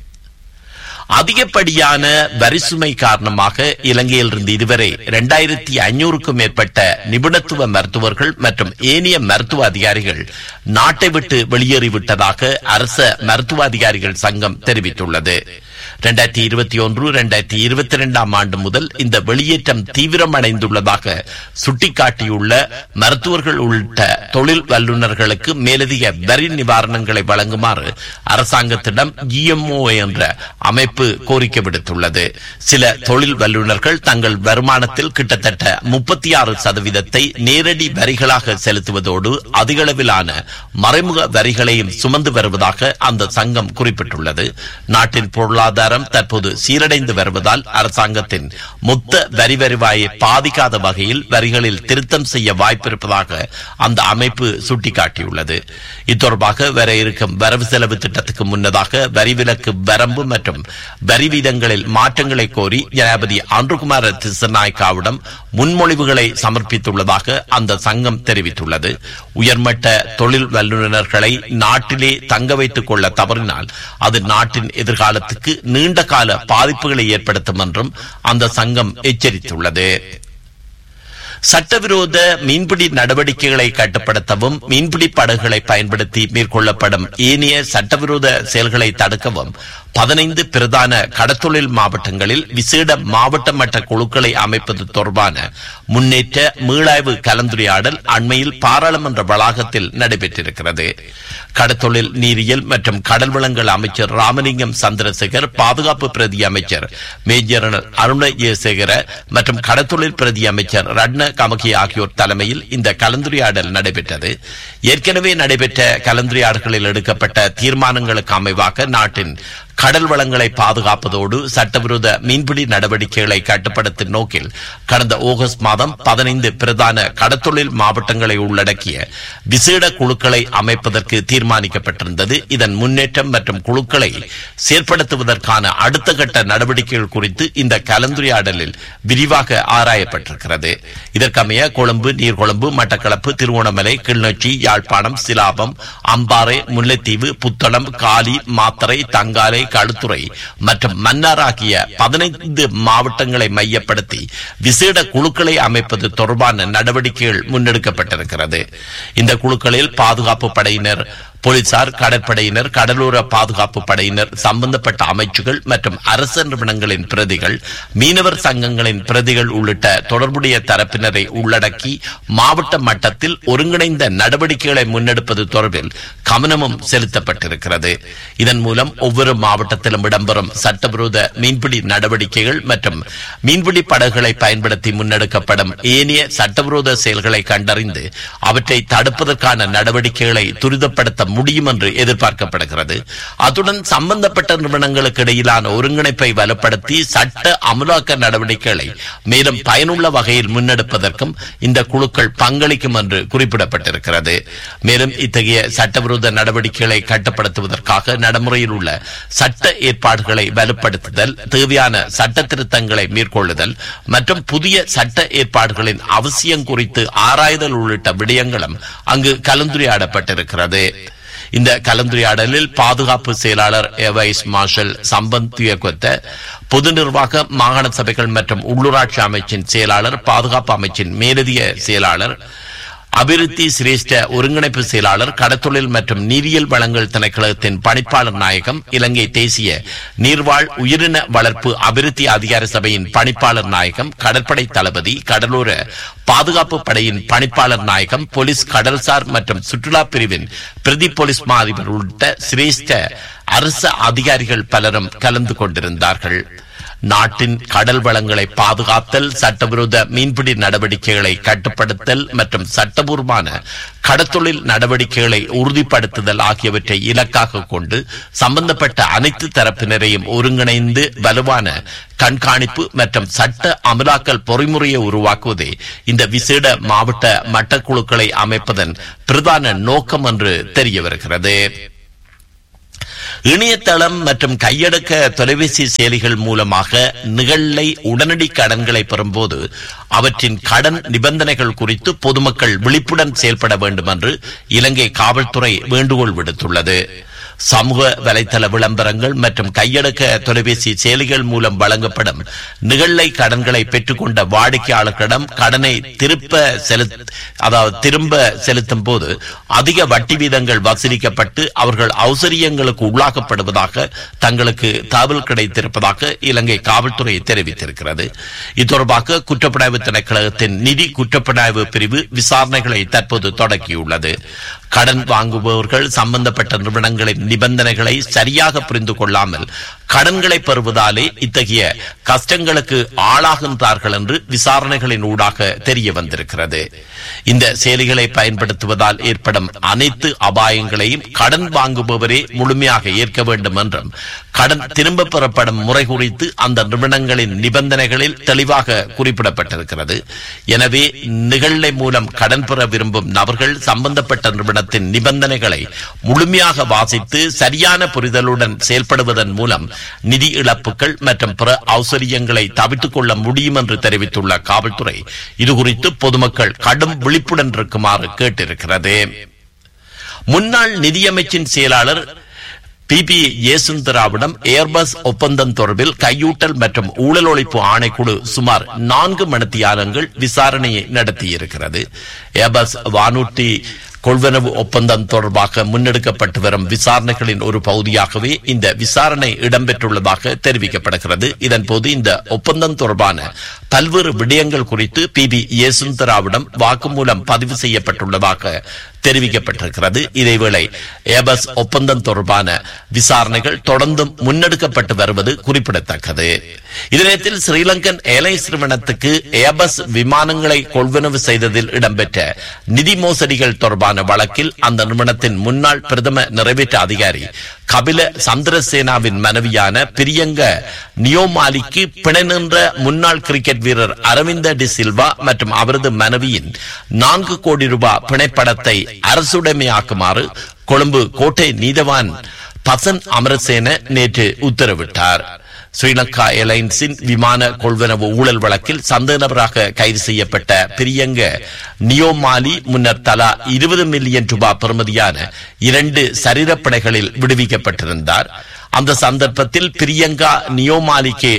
[SPEAKER 1] அதிகப்படியான வரிசுமை காரணமாக இலங்கையிலிருந்து இதுவரை இரண்டாயிரத்தி ஐநூறுக்கும் மேற்பட்ட நிபுணத்துவ மருத்துவர்கள் மற்றும் ஏனைய மருத்துவ அதிகாரிகள் நாட்டை விட்டு வெளியேறிவிட்டதாக அரச மருத்துவ அதிகாரிகள் சங்கம் தெரிவித்துள்ளது இரண்டாயிரத்தி இருபத்தி ஒன்று இரண்டாயிரத்தி இருபத்தி இரண்டாம் ஆண்டு முதல் இந்த வெளியேற்றம் தீவிரமடைந்துள்ளதாக சுட்டிக்காட்டியுள்ள மருத்துவர்கள் உள்ளிட்ட தொழில் வல்லுநர்களுக்கு மேலதிக வரி நிவாரணங்களை வழங்குமாறு அரசாங்கத்திடம் ஜிஎம்ஓ என்ற அமைப்பு கோரிக்கை விடுத்துள்ளது சில தொழில் வல்லுநர்கள் தங்கள் வருமானத்தில் கிட்டத்தட்ட முப்பத்தி ஆறு சதவீதத்தை நேரடி வரிகளாக செலுத்துவதோடு அதிகளவிலான மறைமுக வரிகளையும் சுமந்து வருவதாக அந்த சங்கம் குறிப்பிட்டுள்ளது நாட்டின் பொருளாதாரம் தற்போது சீரடைந்து வருவதால் அரசாங்கத்தின் மொத்த வரி வருவாயை பாதிக்காத வகையில் வரிகளில் திருத்தம் செய்ய வாய்ப்பிருப்பதாக அந்த அமைப்பு சுட்டிக்காட்டியுள்ளது இத்தொடர்பாக வர இருக்கும் வரவு செலவு திட்டத்துக்கு முன்னதாக வரி விலக்கு வரம்பு மற்றும் வரி வீதங்களில் மாற்றங்களை கோரி ஜனாபதி அன்றுகுமார திசநாய்க்காவிடம் முன்மொழிவுகளை சமர்ப்பித்துள்ளதாக அந்த சங்கம் தெரிவித்துள்ளது உயர்மட்ட தொழில் வல்லுநர்களை நாட்டிலே தங்க வைத்துக் கொள்ள தவறினால் அது நாட்டின் எதிர்காலத்துக்கு நீண்ட கால பாதிப்புகளை ஏற்படுத்தும் என்றும் அந்த சங்கம் எச்சரித்துள்ளது சட்டவிரோத மீன்பிடி நடவடிக்கைகளை கட்டுப்படுத்தவும் மீன்பிடி படகுகளை பயன்படுத்தி மேற்கொள்ளப்படும் ஏனைய சட்டவிரோத செயல்களை தடுக்கவும் பதினைந்து பிரதான கடத்தொழில் மாவட்டங்களில் விசேட மாவட்ட மட்ட குழுக்களை அமைப்பது தொடர்பான முன்னேற்ற மீளாய்வு கலந்துரையாடல் அண்மையில் பாராளுமன்ற வளாகத்தில் நடைபெற்றிருக்கிறது கடத்தொழில் நீரியல் மற்றும் கடல் வளங்கள் அமைச்சர் ராமலிங்கம் சந்திரசேகர் பாதுகாப்பு பிரதி அமைச்சர் மேஜர் அருண ஜெயசேகர மற்றும் கடத்தொழில் பிரதி அமைச்சர் ரட்ன கமகி ஆகியோர் தலைமையில் இந்த கலந்துரையாடல் நடைபெற்றது ஏற்கனவே நடைபெற்ற கலந்துரையாடல்களில் எடுக்கப்பட்ட தீர்மானங்களுக்கு அமைவாக நாட்டின் கடல் வளங்களை பாதுகாப்பதோடு சட்டவிரோத மீன்பிடி நடவடிக்கைகளை கட்டுப்படுத்தும் நோக்கில் கடந்த ஆகஸ்ட் மாதம் பதினைந்து பிரதான கடத்தொழில் மாவட்டங்களை உள்ளடக்கிய விசேட குழுக்களை அமைப்பதற்கு தீர்மானிக்கப்பட்டிருந்தது இதன் முன்னேற்றம் மற்றும் குழுக்களை செயற்படுத்துவதற்கான அடுத்த கட்ட நடவடிக்கைகள் குறித்து இந்த கலந்துரையாடலில் விரிவாக ஆராயப்பட்டிருக்கிறது இதற்கமைய கொழும்பு நீர்கொழும்பு மட்டக்களப்பு திருவோணமலை கிளிநொச்சி யாழ்ப்பாணம் சிலாபம் அம்பாறை முல்லைத்தீவு புத்தளம் காலி மாத்தறை தங்காலை களுத்துறை மற்றும் மன்னார் ஆகிய பதினைந்து மாவட்டங்களை மையப்படுத்தி விசேட குழுக்களை அமைப்பது தொடர்பான நடவடிக்கைகள் முன்னெடுக்கப்பட்டிருக்கிறது இந்த குழுக்களில் பாதுகாப்பு படையினர் போலீசார் கடற்படையினர் கடலோர பாதுகாப்பு படையினர் சம்பந்தப்பட்ட அமைச்சுகள் மற்றும் அரசு நிறுவனங்களின் பிரதிகள் மீனவர் சங்கங்களின் பிரதிகள் உள்ளிட்ட தொடர்புடைய தரப்பினரை உள்ளடக்கி மாவட்ட மட்டத்தில் ஒருங்கிணைந்த நடவடிக்கைகளை முன்னெடுப்பது தொடர்பில் கவனமும் செலுத்தப்பட்டிருக்கிறது இதன் மூலம் ஒவ்வொரு மாவட்டத்திலும் இடம்பெறும் சட்டவிரோத மீன்பிடி நடவடிக்கைகள் மற்றும் மீன்பிடி படகுகளை பயன்படுத்தி முன்னெடுக்கப்படும் ஏனைய சட்டவிரோத செயல்களை கண்டறிந்து அவற்றை தடுப்பதற்கான நடவடிக்கைகளை துரிதப்படுத்த முடியும் என்று எதிர்பார்க்கப்படுகிறது அத்துடன் சம்பந்தப்பட்ட நிறுவனங்களுக்கு இடையிலான ஒருங்கிணைப்பை வலுப்படுத்தி சட்ட அமலாக்க நடவடிக்கைகளை மேலும் பயனுள்ள வகையில் முன்னெடுப்பதற்கும் இந்த குழுக்கள் பங்களிக்கும் என்று குறிப்பிடப்பட்டிருக்கிறது மேலும் இத்தகைய சட்டவிரோத நடவடிக்கைகளை கட்டுப்படுத்துவதற்காக நடைமுறையில் உள்ள சட்ட ஏற்பாடுகளை வலுப்படுத்துதல் தேவையான சட்ட திருத்தங்களை மேற்கொள்ளுதல் மற்றும் புதிய சட்ட ஏற்பாடுகளின் அவசியம் குறித்து ஆராய்தல் உள்ளிட்ட விடயங்களும் அங்கு கலந்துரையாடப்பட்டிருக்கிறது இந்த கலந்துரையாடலில் பாதுகாப்பு செயலாளர் எவைஸ் மார்ஷல் சம்பந்த் துயக்கொத்த பொது நிர்வாக மாகாண சபைகள் மற்றும் உள்ளூராட்சி அமைச்சின் செயலாளர் பாதுகாப்பு அமைச்சின் மேலதிக செயலாளர் அபிவிருத்தி சிரேஷ்ட ஒருங்கிணைப்பு செயலாளர் கடத்தொழில் மற்றும் நீரியல் வளங்கள் திணைக்களத்தின் பணிப்பாளர் நாயகம் இலங்கை தேசிய நீர்வாழ் உயிரின வளர்ப்பு அபிவிருத்தி அதிகார சபையின் பணிப்பாளர் நாயகம் கடற்படை தளபதி கடலோர பாதுகாப்பு படையின் பணிப்பாளர் நாயகம் போலீஸ் கடல்சார் மற்றும் சுற்றுலா பிரிவின் பிரதி போலீஸ் மா அதிபர் உள்ளிட்ட சிரேஷ்ட அரசு அதிகாரிகள் பலரும் கலந்து கொண்டிருந்தார்கள் நாட்டின் கடல் வளங்களை பாதுகாத்தல் சட்டவிரோத மீன்பிடி நடவடிக்கைகளை கட்டுப்படுத்தல் மற்றும் சட்டபூர்வமான கடத்தொழில் நடவடிக்கைகளை உறுதிப்படுத்துதல் ஆகியவற்றை இலக்காக கொண்டு சம்பந்தப்பட்ட அனைத்து தரப்பினரையும் ஒருங்கிணைந்து வலுவான கண்காணிப்பு மற்றும் சட்ட அமலாக்கல் பொறிமுறையை உருவாக்குவதே இந்த விசேட மாவட்ட மட்டக்குழுக்களை அமைப்பதன் பிரதான நோக்கம் என்று தெரிய வருகிறது இணையதளம் மற்றும் கையடக்க தொலைபேசி செயலிகள் மூலமாக நிகழ்லை உடனடி கடன்களை பெறும்போது அவற்றின் கடன் நிபந்தனைகள் குறித்து பொதுமக்கள் விழிப்புடன் செயல்பட வேண்டும் என்று இலங்கை காவல்துறை வேண்டுகோள் விடுத்துள்ளது சமூக வலைதள விளம்பரங்கள் மற்றும் கையடக்க தொலைபேசி செயலிகள் மூலம் வழங்கப்படும் நிகழ்லை கடன்களை பெற்றுக்கொண்ட வாடிக்கையாளர்களிடம் கடனை திருப்ப செலுத்த அதாவது திரும்ப செலுத்தும் போது அதிக வட்டி வீதங்கள் வசூலிக்கப்பட்டு அவர்கள் அவசரியங்களுக்கு உள்ளாக்கப்படுவதாக தங்களுக்கு தகவல் கிடைத்திருப்பதாக இலங்கை காவல்துறை தெரிவித்திருக்கிறது இது தொடர்பாக குற்றப்புலனாய்வு திணைக்களத்தின் நிதி குற்றப்புலனாய்வு பிரிவு விசாரணைகளை தற்போது தொடங்கியுள்ளது கடன் வாங்குபவர்கள் சம்பந்தப்பட்ட நிறுவனங்களின் நிபந்தனைகளை சரியாக புரிந்து கொள்ளாமல் கடன்களை பெறுவதாலே இத்தகைய கஷ்டங்களுக்கு ஆளாகின்றார்கள் என்று விசாரணைகளின் ஊடாக தெரிய வந்திருக்கிறது இந்த செயலிகளை பயன்படுத்துவதால் ஏற்படும் அனைத்து அபாயங்களையும் கடன் வாங்குபவரே முழுமையாக ஏற்க வேண்டும் என்றும் கடன் திரும்ப பெறப்படும் முறை குறித்து அந்த நிறுவனங்களின் நிபந்தனைகளில் தெளிவாக குறிப்பிடப்பட்டிருக்கிறது எனவே நிகழ்லை மூலம் கடன் பெற விரும்பும் நபர்கள் சம்பந்தப்பட்ட நிறுவனத்தின் நிபந்தனைகளை முழுமையாக வாசித்து சரியான புரிதலுடன் செயல்படுவதன் மூலம் நிதி இழப்புகள் மற்றும் பிற அவசரியங்களை தவிர்த்துக் கொள்ள முடியும் என்று தெரிவித்துள்ள காவல்துறை இதுகுறித்து பொதுமக்கள் கடும் விழிப்புடன் இருக்குமாறு கேட்டிருக்கிறது முன்னாள் நிதியமைச்சின் செயலாளர் பி பி ஏசுந்தராவிடம் ஏர்பஸ் ஒப்பந்தம் தொடர்பில் கையூட்டல் மற்றும் ஊழல் ஒழிப்பு ஆணைக்குழு சுமார் நான்கு மணித்தியாலங்கள் விசாரணையை நடத்தியிருக்கிறது ஏர்பஸ் வானூர்தி கொள்வனவு ஒப்பந்தம் தொடர்பாக முன்னெடுக்கப்பட்டு வரும் விசாரணைகளின் ஒரு பகுதியாகவே இந்த விசாரணை இடம்பெற்றுள்ளதாக தெரிவிக்கப்படுகிறது இதன்போது இந்த ஒப்பந்தம் தொடர்பான பல்வேறு விடயங்கள் குறித்து பி பி ஏசுந்தராவிடம் வாக்குமூலம் பதிவு செய்யப்பட்டுள்ளதாக தெரிவிக்கப்பட்டிருக்கிறது இதேவேளை ஏபஸ் ஒப்பந்தம் தொடர்பான விசாரணைகள் தொடர்ந்தும் முன்னெடுக்கப்பட்டு வருவது குறிப்பிடத்தக்கது இதனத்தில் ஸ்ரீலங்கன் ஏர்லைன்ஸ் நிறுவனத்துக்கு ஏபஸ் விமானங்களை கொள்வனவு செய்ததில் இடம்பெற்ற நிதி மோசடிகள் தொடர்பான வழக்கில் அந்த நிறுவனத்தின் முன்னாள் பிரதம நிறைவேற்ற அதிகாரி கபில சந்திரசேனாவின் மனைவியான பிரியங்க நியோமாலிக்கு பிணை நின்ற முன்னாள் கிரிக்கெட் வீரர் அரவிந்த டி சில்வா மற்றும் அவரது மனைவியின் நான்கு கோடி ரூபாய் பிணைப்படத்தை அரசுடைமையாக்குமாறு கொழும்பு கோட்டை நீதவான் பசன் அமரசேன நேற்று உத்தரவிட்டார் ஸ்ரீலங்கா ஏர்லைன்ஸின் விமான கொள்வனவு ஊழல் வழக்கில் சந்தேக நபராக கைது செய்யப்பட்ட பிரியங்க நியோமாலி முன்னர் தலா இருபது மில்லியன் ரூபாய் பெறுமதியான இரண்டு சரீரப்படைகளில் விடுவிக்கப்பட்டிருந்தார் அந்த சந்தர்ப்பத்தில் பிரியங்கா நியோமாலிக்கு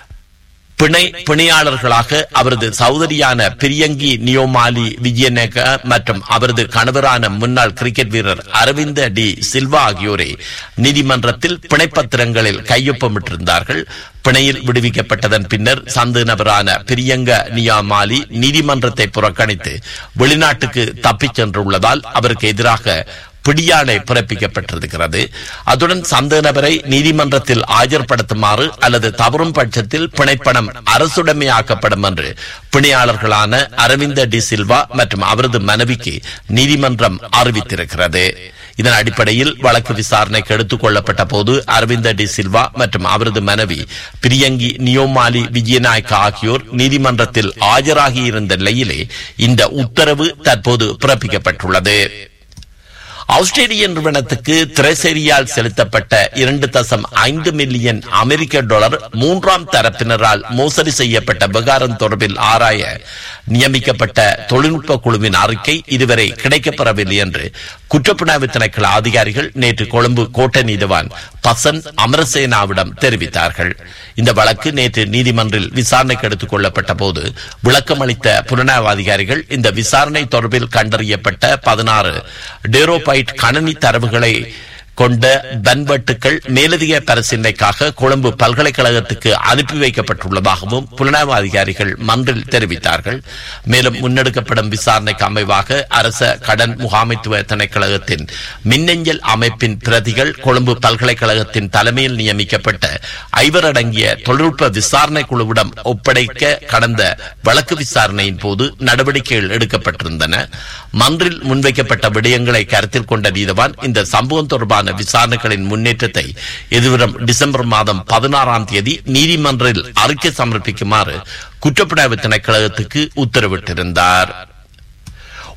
[SPEAKER 1] பிணை பிணையாளர்களாக அவரது சகோதரியான பிரியங்கி நியோமாலி விஜயநக மற்றும் அவரது கணவரான முன்னாள் கிரிக்கெட் வீரர் அரவிந்த டி சில்வா ஆகியோரை நீதிமன்றத்தில் பிணைப்பத்திரங்களில் கையொப்பமிட்டிருந்தார்கள் பிணையில் விடுவிக்கப்பட்டதன் பின்னர் சந்து நபரான பிரியங்க நியாமாலி நீதிமன்றத்தை புறக்கணித்து வெளிநாட்டுக்கு தப்பிச் சென்றுள்ளதால் அவருக்கு எதிராக பிடியாணை பிறப்பிக்கப்பட்டிருக்கிறது அதுடன் சந்தேக நபரை நீதிமன்றத்தில் ஆஜர்படுத்துமாறு அல்லது தவறும் பட்சத்தில் பிணைப்பணம் அரசுடைமையாக்கப்படும் என்று பிணையாளர்களான அரவிந்த டி சில்வா மற்றும் அவரது மனைவிக்கு நீதிமன்றம் அறிவித்திருக்கிறது இதன் அடிப்படையில் வழக்கு விசாரணைக்கு எடுத்துக் கொள்ளப்பட்ட போது அரவிந்த டி சில்வா மற்றும் அவரது மனைவி பிரியங்கி நியோமாலி விஜயநாயக்க ஆகியோர் நீதிமன்றத்தில் ஆஜராகியிருந்த நிலையிலே இந்த உத்தரவு தற்போது பிறப்பிக்கப்பட்டுள்ளது ஆஸ்திரேலிய நிறுவனத்துக்கு திரைசேரியால் செலுத்தப்பட்ட இரண்டு தசம் ஐந்து மில்லியன் அமெரிக்க டாலர் மூன்றாம் தரப்பினரால் மோசடி செய்யப்பட்ட விவகாரம் தொடர்பில் ஆராய நியமிக்கப்பட்ட தொழில்நுட்ப குழுவின் அறிக்கை இதுவரை கிடைக்கப்பெறவில்லை என்று குற்றப்புலனாய்வு திணைக்கள அதிகாரிகள் நேற்று கொழும்பு கோட்டை நீதிவான் பசன் அமரசேனாவிடம் தெரிவித்தார்கள் இந்த வழக்கு நேற்று நீதிமன்றில் விசாரணைக்கு எடுத்துக் கொள்ளப்பட்ட போது விளக்கமளித்த புலனாய்வு அதிகாரிகள் இந்த விசாரணை தொடர்பில் கண்டறியப்பட்ட பதினாறு டேரோபைட் கணனி தரவுகளை கொண்ட பன்வெட்டுக்கள் மேலதிக பரிசீலனைக்காக கொழும்பு பல்கலைக்கழகத்துக்கு அனுப்பி வைக்கப்பட்டுள்ளதாகவும் புலனாய்வு அதிகாரிகள் மன்றில் தெரிவித்தார்கள் மேலும் முன்னெடுக்கப்படும் விசாரணைக்கு அமைவாக அரச கடன் முகாமைத்துவ திணைக்களகத்தின் மின்னஞ்சல் அமைப்பின் பிரதிகள் கொழும்பு பல்கலைக்கழகத்தின் தலைமையில் நியமிக்கப்பட்ட ஐவர் அடங்கிய தொழில்நுட்ப விசாரணை குழுவிடம் ஒப்படைக்க கடந்த வழக்கு விசாரணையின் போது நடவடிக்கைகள் எடுக்கப்பட்டிருந்தன மன்றில் முன்வைக்கப்பட்ட விடயங்களை கருத்தில் கொண்ட நீதவான் இந்த சம்பவம் தொடர்பான விசாரணைகளின் முன்னேற்றத்தை எதிர்வரும் டிசம்பர் மாதம் பதினாறாம் தேதி நீதிமன்றில் அறிக்கை சமர்ப்பிக்குமாறு குற்றப்புலனாய்வு திணைக்களகத்துக்கு உத்தரவிட்டிருந்தார்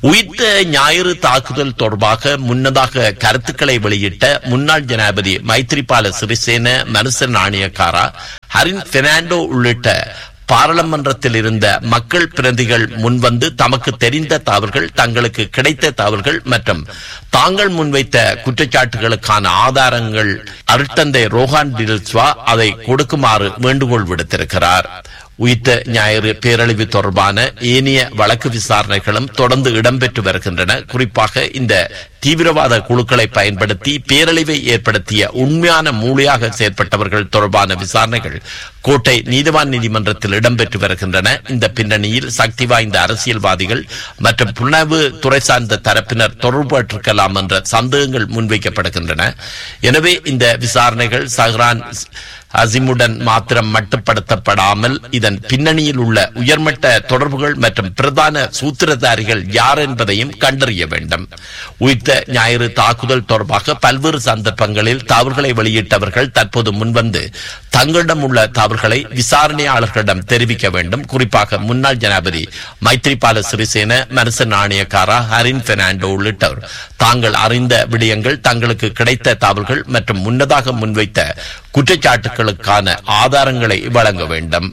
[SPEAKER 1] உயிர்த்த ஞாயிறு தாக்குதல் தொடர்பாக முன்னதாக கருத்துக்களை வெளியிட்ட முன்னாள் ஜனாதிபதி மைத்ரிபால சிறிசேன மனுசன் நாணயக்காரா ஹரின் பெர்னாண்டோ உள்ளிட்ட பாராளுமன்றத்தில் இருந்த மக்கள் பிரதிகள் முன்வந்து தமக்கு தெரிந்த தவறுகள் தங்களுக்கு கிடைத்த தவறுகள் மற்றும் தாங்கள் முன்வைத்த குற்றச்சாட்டுகளுக்கான ஆதாரங்கள் அருட்தந்தை ரோஹான் டில்ஸ்வா அதை கொடுக்குமாறு வேண்டுகோள் விடுத்திருக்கிறார் உயிர்த்த ஞாயிறு பேரழிவு தொடர்பான ஏனைய வழக்கு விசாரணைகளும் தொடர்ந்து இடம்பெற்று வருகின்றன குறிப்பாக இந்த தீவிரவாத குழுக்களை பயன்படுத்தி பேரழிவை ஏற்படுத்திய உண்மையான மூளையாக செயற்பட்டவர்கள் தொடர்பான விசாரணைகள் கோட்டை நீதிவான் நீதிமன்றத்தில் இடம்பெற்று வருகின்றன இந்த பின்னணியில் சக்தி வாய்ந்த அரசியல்வாதிகள் மற்றும் புலனாய்வு துறை சார்ந்த தரப்பினர் தொடர்பற்றிருக்கலாம் என்ற சந்தேகங்கள் முன்வைக்கப்படுகின்றன எனவே இந்த விசாரணைகள் சஹ்ரான் அசிமுடன் மாத்திரம் மட்டுப்படுத்தப்படாமல் இதன் பின்னணியில் உள்ள உயர்மட்ட தொடர்புகள் மற்றும் பிரதான சூத்திரதாரிகள் யார் என்பதையும் கண்டறிய வேண்டும் உயிர்த்த ஞாயிறு தாக்குதல் தொடர்பாக பல்வேறு சந்தர்ப்பங்களில் தவறுகளை வெளியிட்டவர்கள் தற்போது முன்வந்து தங்களிடம் உள்ள தவறுகளை விசாரணையாளர்களிடம் தெரிவிக்க வேண்டும் குறிப்பாக முன்னாள் ஜனாதிபதி மைத்ரிபால சிறிசேன மனச நாணயக்காரா ஹரின் பெர்னாண்டோ உள்ளிட்டோர் தாங்கள் அறிந்த விடயங்கள் தங்களுக்கு கிடைத்த தவறுகள் மற்றும் முன்னதாக முன்வைத்த குற்றச்சாட்டுகளுக்கான ஆதாரங்களை வழங்க வேண்டும்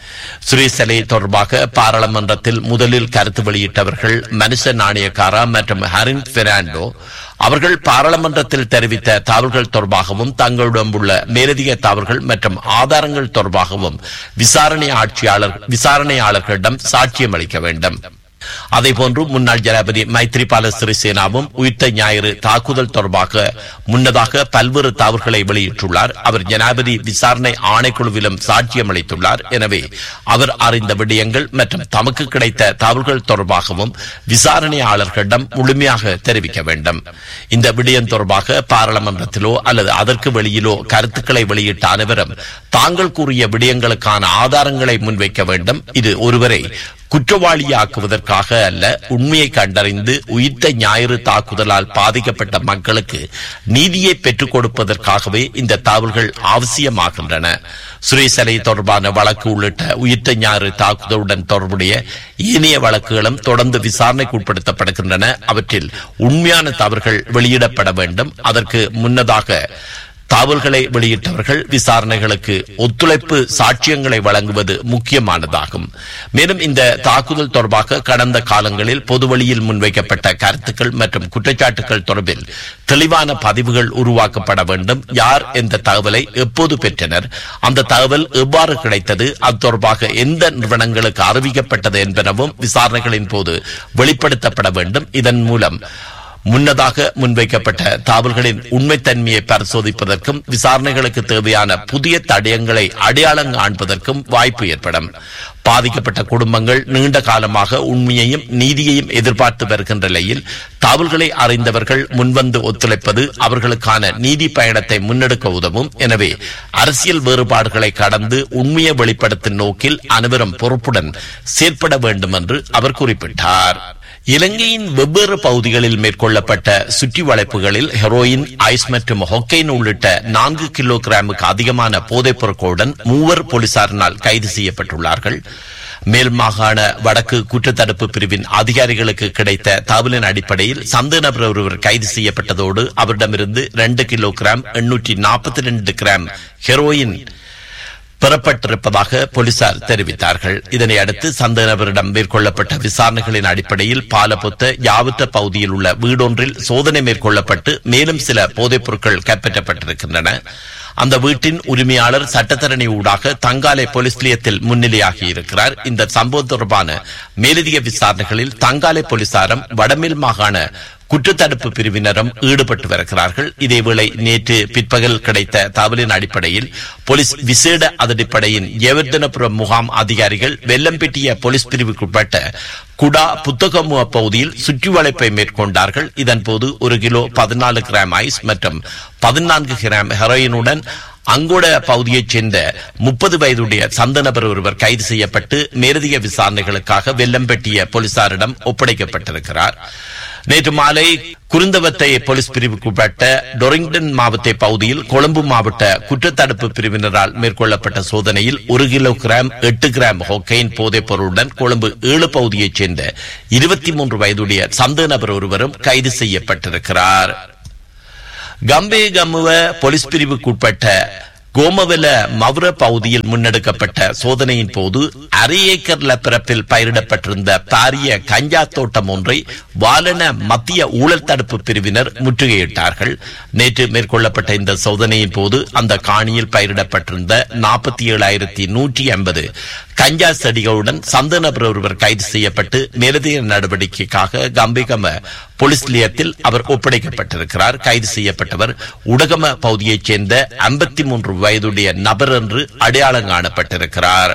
[SPEAKER 1] சுரேசலை தொடர்பாக பாராளுமன்றத்தில் முதலில் கருத்து வெளியிட்டவர்கள் மனுஷ நாணயக்காரா மற்றும் ஹரின் பெர்னாண்டோ அவர்கள் பாராளுமன்றத்தில் தெரிவித்த தவறுகள் தொடர்பாகவும் தங்களிடம் உள்ள மேலதிக தவறுகள் மற்றும் ஆதாரங்கள் தொடர்பாகவும் விசாரணை ஆட்சியாளர் விசாரணையாளர்களிடம் சாட்சியம் அளிக்க வேண்டும் அதேபோன்று முன்னாள் ஜனாதிபதி மைத்ரிபால சிறிசேனாவும் உயிர்த்த ஞாயிறு தாக்குதல் தொடர்பாக முன்னதாக பல்வேறு தவறுகளை வெளியிட்டுள்ளார் அவர் ஜனாதிபதி விசாரணை ஆணைக்குழுவிலும் சாட்சியம் அளித்துள்ளார் எனவே அவர் அறிந்த விடயங்கள் மற்றும் தமக்கு கிடைத்த தவறுகள் தொடர்பாகவும் விசாரணையாளர்களிடம் முழுமையாக தெரிவிக்க வேண்டும் இந்த விடயம் தொடர்பாக பாராளுமன்றத்திலோ அல்லது அதற்கு வெளியிலோ கருத்துக்களை வெளியிட்ட அனைவரும் தாங்கள் கூறிய விடயங்களுக்கான ஆதாரங்களை முன்வைக்க வேண்டும் இது ஒருவரை குற்றவாளியாக்குவதற்காக அல்ல உண்மையை கண்டறிந்து உயிர்த்த ஞாயிறு தாக்குதலால் பாதிக்கப்பட்ட மக்களுக்கு நீதியை பெற்றுக் கொடுப்பதற்காகவே இந்த தகவல்கள் அவசியமாகின்றன சுரேசலை தொடர்பான வழக்கு உள்ளிட்ட உயிர்த்த ஞாயிறு தாக்குதலுடன் தொடர்புடைய ஏனைய வழக்குகளும் தொடர்ந்து விசாரணைக்கு உட்படுத்தப்படுகின்றன அவற்றில் உண்மையான தவறுகள் வெளியிடப்பட வேண்டும் அதற்கு முன்னதாக தகவல்களை வெளியிட்டவர்கள் விசாரணைகளுக்கு ஒத்துழைப்பு சாட்சியங்களை வழங்குவது முக்கியமானதாகும் மேலும் இந்த தாக்குதல் தொடர்பாக கடந்த காலங்களில் பொதுவழியில் முன்வைக்கப்பட்ட கருத்துக்கள் மற்றும் குற்றச்சாட்டுகள் தொடர்பில் தெளிவான பதிவுகள் உருவாக்கப்பட வேண்டும் யார் எந்த தகவலை எப்போது பெற்றனர் அந்த தகவல் எவ்வாறு கிடைத்தது அது தொடர்பாக எந்த நிறுவனங்களுக்கு அறிவிக்கப்பட்டது என்பனவும் விசாரணைகளின் போது வெளிப்படுத்தப்பட வேண்டும் இதன் மூலம் முன்னதாக முன்வைக்கப்பட்ட தகவல்களின் உண்மைத்தன்மையை பரிசோதிப்பதற்கும் விசாரணைகளுக்கு தேவையான புதிய தடயங்களை அடையாளம் காண்பதற்கும் வாய்ப்பு ஏற்படும் பாதிக்கப்பட்ட குடும்பங்கள் நீண்ட காலமாக உண்மையையும் நீதியையும் எதிர்பார்த்து வருகின்ற நிலையில் தகவல்களை அறிந்தவர்கள் முன்வந்து ஒத்துழைப்பது அவர்களுக்கான நீதி பயணத்தை முன்னெடுக்க உதவும் எனவே அரசியல் வேறுபாடுகளை கடந்து உண்மையை வெளிப்படுத்தும் நோக்கில் அனைவரும் பொறுப்புடன் செயற்பட வேண்டும் என்று அவர் குறிப்பிட்டார் இலங்கையின் வெவ்வேறு பகுதிகளில் மேற்கொள்ளப்பட்ட சுற்றி வளைப்புகளில் ஹெரோயின் ஐஸ் மற்றும் ஹொக்கைன் உள்ளிட்ட நான்கு கிலோ கிராமுக்கு அதிகமான போதைப் பொருட்களுடன் மூவர் போலீசாரினால் கைது செய்யப்பட்டுள்ளார்கள் மேல் மாகாண வடக்கு குற்றத்தடுப்பு பிரிவின் அதிகாரிகளுக்கு கிடைத்த தகவலின் அடிப்படையில் சந்தேக நபர் ஒருவர் கைது செய்யப்பட்டதோடு அவரிடமிருந்து இரண்டு கிலோ கிராம் எண்ணூற்றி நாற்பத்தி ரெண்டு கிராம் ஹெரோயின் பெறப்பட்டிருப்பதாக போலீசார் தெரிவித்தார்கள் இதனை அடுத்து சந்தேக நபரிடம் மேற்கொள்ளப்பட்ட விசாரணைகளின் அடிப்படையில் பாலபுத்த யாவற்ற பகுதியில் உள்ள வீடொன்றில் சோதனை மேற்கொள்ளப்பட்டு மேலும் சில போதைப் பொருட்கள் கைப்பற்றப்பட்டிருக்கின்றன அந்த வீட்டின் உரிமையாளர் சட்டத்தரணி ஊடாக தங்காலை போலீஸ் நிலையத்தில் முன்னிலையாகி இருக்கிறார் இந்த சம்பவம் தொடர்பான மேலதிக விசாரணைகளில் தங்காலை போலீசாரும் வடமேல் மாகாண குற்றத்தடுப்பு பிரிவினரும் ஈடுபட்டு வருகிறார்கள் இதேவேளை நேற்று பிற்பகல் கிடைத்த தகவலின் அடிப்படையில் போலீஸ் விசேட அதிரடிப்படையின் ஏவர்தனபுரம் முகாம் அதிகாரிகள் வெள்ளம்பெட்டிய போலீஸ் பிரிவுக்குட்பட்ட குடா புத்தகமுக பகுதியில் சுற்றி வளைப்பை மேற்கொண்டார்கள் இதன்போது ஒரு கிலோ பதினாலு கிராம் ஐஸ் மற்றும் பதினான்கு கிராம் ஹெரோயினுடன் அங்கோட பகுதியைச் சேர்ந்த முப்பது வயதுடைய சந்த நபர் ஒருவர் கைது செய்யப்பட்டு மேலதிக விசாரணைகளுக்காக வெள்ளம்பெட்டிய போலீசாரிடம் ஒப்படைக்கப்பட்டிருக்கிறார் நேற்று மாலை குருந்தவத்தை போலீஸ் பிரிவுக்குட்பட்ட டொரிங்டன் மாவட்ட பகுதியில் கொழும்பு மாவட்ட குற்றத்தடுப்பு பிரிவினரால் மேற்கொள்ளப்பட்ட சோதனையில் ஒரு கிலோ கிராம் எட்டு கிராம் ஹொக்கைன் போதைப் பொருளுடன் கொழும்பு ஏழு பகுதியைச் சேர்ந்த இருபத்தி மூன்று வயதுடைய சந்தேக நபர் ஒருவரும் கைது செய்யப்பட்டிருக்கிறார் கம்பே கம்முவ போலீஸ் பிரிவுக்குட்பட்ட கோமவெல மவுர பகுதியில் முன்னெடுக்கப்பட்ட சோதனையின் போது அரை ஏக்கர் பரப்பில் பயிரிடப்பட்டிருந்த பாரிய கஞ்சா தோட்டம் ஒன்றை வாலன மத்திய ஊழல் தடுப்பு பிரிவினர் முற்றுகையிட்டார்கள் நேற்று மேற்கொள்ளப்பட்ட இந்த சோதனையின் போது அந்த காணியில் பயிரிடப்பட்டிருந்த நாற்பத்தி ஏழாயிரத்தி நூற்றி ஐம்பது கஞ்சா செடிகளுடன் சந்த நபர் ஒருவர் கைது செய்யப்பட்டு மேலதிக நடவடிக்கைக்காக கம்பிகம போலீஸ் நிலையத்தில் அவர் ஒப்படைக்கப்பட்டிருக்கிறார் கைது செய்யப்பட்டவர் உடகம பகுதியைச் சேர்ந்த ஐம்பத்தி மூன்று வயதுடைய நபர் என்று அடையாளம் காணப்பட்டிருக்கிறார்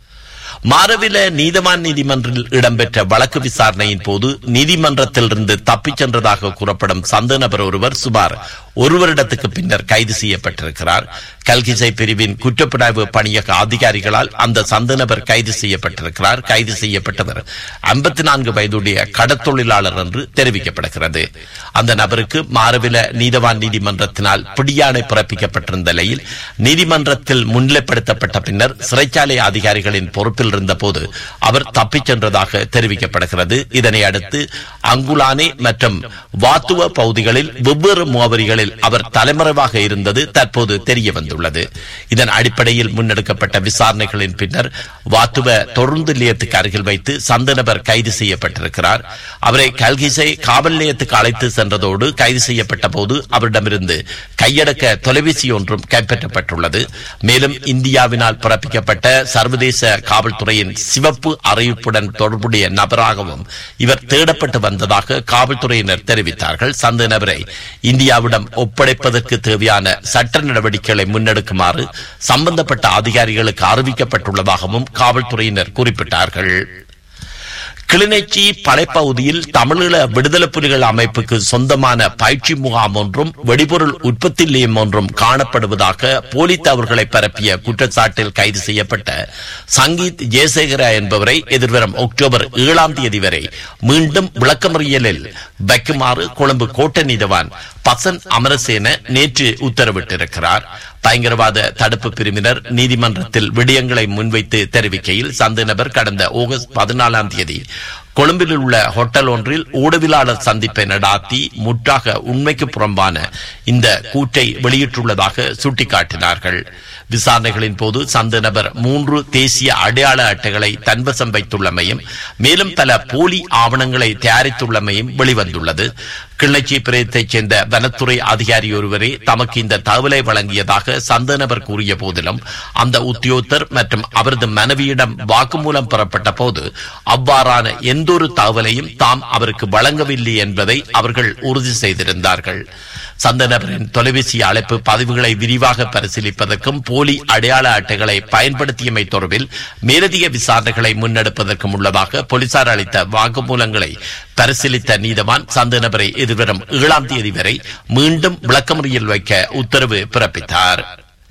[SPEAKER 1] மாரவில நீதவான் நீதிமன்றில் இடம்பெற்ற வழக்கு விசாரணையின் போது நீதிமன்றத்திலிருந்து தப்பிச் சென்றதாக கூறப்படும் சந்த நபர் ஒருவர் சுமார் ஒரு வருடத்துக்கு பின்னர் கைது செய்யப்பட்டிருக்கிறார் கல்கிசை பிரிவின் குற்றப்புலனாய்வு பணியக அதிகாரிகளால் அந்த சந்த நபர் கைது செய்யப்பட்டிருக்கிறார் கைது செய்யப்பட்டவர் ஐம்பத்தி நான்கு வயதுடைய கடத்தொழிலாளர் என்று தெரிவிக்கப்படுகிறது அந்த நபருக்கு மாரவில நீதவான் நீதிமன்றத்தினால் பிடியாணை பிறப்பிக்கப்பட்டிருந்த நிலையில் நீதிமன்றத்தில் முன்னிலைப்படுத்தப்பட்ட பின்னர் சிறைச்சாலை அதிகாரிகளின் பொறுப்பில் இருந்தபோது அவர் தப்பிச் சென்றதாக தெரிவிக்கப்படுகிறது இதனை அடுத்து அங்குலானே மற்றும் வாத்துவ பகுதிகளில் வெவ்வேறு முகவரிகளில் அவர் தலைமறைவாக இருந்தது தற்போது தெரிய வந்துள்ளது இதன் அடிப்படையில் முன்னெடுக்கப்பட்ட விசாரணைகளின் பின்னர் வாத்துவ தொடர்ந்து நிலையத்துக்கு அருகில் வைத்து சந்த நபர் கைது செய்யப்பட்டிருக்கிறார் அவரை கல்கிசை காவல் நிலையத்துக்கு அழைத்து சென்றதோடு கைது செய்யப்பட்ட போது அவரிடமிருந்து கையடக்க தொலைபேசி ஒன்றும் கைப்பற்றப்பட்டுள்ளது மேலும் இந்தியாவினால் பிறப்பிக்கப்பட்ட சர்வதேச காவல்துறையின் சிவப்பு அறிவிப்புடன் தொடர்புடைய நபராகவும் இவர் தேடப்பட்டு வந்ததாக காவல்துறையினர் தெரிவித்தார்கள் சந்த நபரை இந்தியாவிடம் ஒப்படைப்பதற்கு தேவையான சட்ட நடவடிக்கைகளை முன்னெடுக்குமாறு சம்பந்தப்பட்ட அதிகாரிகளுக்கு அறிவிக்கப்பட்டுள்ளதாகவும் காவல்துறையினர் குறிப்பிட்டார்கள் கிளிநொச்சி படைப்பகுதியில் தமிழீழ விடுதலை புலிகள் அமைப்புக்கு சொந்தமான பயிற்சி முகாம் ஒன்றும் வெடிபொருள் உற்பத்தி நிலையம் ஒன்றும் காணப்படுவதாக போலீஸ் அவர்களை பரப்பிய குற்றச்சாட்டில் கைது செய்யப்பட்ட சங்கீத் ஜெயசேகர என்பவரை எதிர்வரும் அக்டோபர் ஏழாம் தேதி வரை மீண்டும் விளக்கமறியலில் வைக்குமாறு கொழும்பு கோட்டை நீதவான் பசன் அமரசேன நேற்று உத்தரவிட்டிருக்கிறார் பயங்கரவாத தடுப்பு பிரிவினர் நீதிமன்றத்தில் விடயங்களை முன்வைத்து தெரிவிக்கையில் சந்த நபர் கடந்த ஆகஸ்ட் பதினாலாம் தேதி கொழும்பில் உள்ள ஹோட்டல் ஒன்றில் ஊடகவியலாளர் சந்திப்பை நடாத்தி முற்றாக உண்மைக்கு புறம்பான இந்த கூற்றை வெளியிட்டுள்ளதாக சுட்டிக்காட்டினார்கள் விசாரணைகளின் போது சந்த நபர் மூன்று தேசிய அடையாள அட்டைகளை தன்வசம் வைத்துள்ளமையும் மேலும் பல போலி ஆவணங்களை தயாரித்துள்ளமையும் வெளிவந்துள்ளது கிள்ளச்சி பிரதேசத்தைச் சேர்ந்த வனத்துறை அதிகாரி ஒருவரே தமக்கு இந்த தகவலை வழங்கியதாக சந்த நபர் கூறிய போதிலும் அந்த உத்தியோகத்தர் மற்றும் அவரது மனைவியிடம் வாக்குமூலம் பெறப்பட்ட போது அவ்வாறான எந்தொரு தகவலையும் தாம் அவருக்கு வழங்கவில்லை என்பதை அவர்கள் உறுதி செய்திருந்தார்கள் சந்த நபரின் தொலைபேசி அழைப்பு பதிவுகளை விரிவாக பரிசீலிப்பதற்கும் போலி அடையாள அட்டைகளை பயன்படுத்தியமை தொடர்பில் மேலதிக விசாரணைகளை முன்னெடுப்பதற்கும் உள்ளதாக போலீசார் அளித்த வாக்குமூலங்களை பரிசீலித்த நீதவான் சந்த நபரை எதிர்வரும் ஏழாம் தேதி வரை மீண்டும் விளக்கமுறையில் வைக்க உத்தரவு பிறப்பித்தார்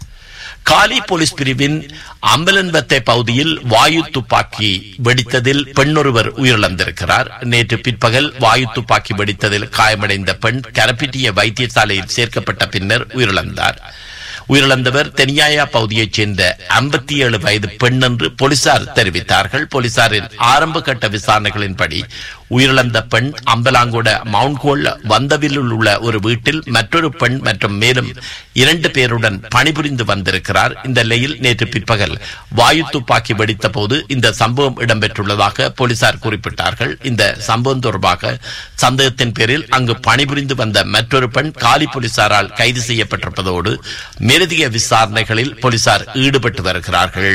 [SPEAKER 1] காலி போலீஸ் பிரிவின் அம்பலன்பத்தை பகுதியில் வாயு துப்பாக்கி வெடித்ததில் பெண்ணொருவர் உயிரிழந்திருக்கிறார் நேற்று பிற்பகல் வாயு துப்பாக்கி வெடித்ததில் காயமடைந்த பெண் கரப்பிட்டிய வைத்தியசாலையில் சேர்க்கப்பட்ட பின்னர் உயிரிழந்தார் உயிரிழந்தவர் தென்யாயா பகுதியைச் சேர்ந்த ஐம்பத்தி ஏழு வயது பெண் என்று போலீசார் தெரிவித்தார்கள் போலீசாரின் ஆரம்ப கட்ட விசாரணைகளின்படி உயிரிழந்த பெண் அம்பலாங்கோட மவுண்ட்கோல் வந்தவில்லில் உள்ள ஒரு வீட்டில் மற்றொரு பெண் மற்றும் மேலும் இரண்டு பேருடன் பணிபுரிந்து வந்திருக்கிறார் இந்த நிலையில் நேற்று பிற்பகல் வாயு துப்பாக்கி வெடித்த போது இந்த சம்பவம் இடம்பெற்றுள்ளதாக போலீசார் குறிப்பிட்டார்கள் இந்த சம்பவம் தொடர்பாக சந்தேகத்தின் பேரில் அங்கு பணிபுரிந்து வந்த மற்றொரு பெண் காலி போலீசாரால் கைது செய்யப்பட்டிருப்பதோடு மேலதிக விசாரணைகளில் போலீசார் ஈடுபட்டு வருகிறார்கள்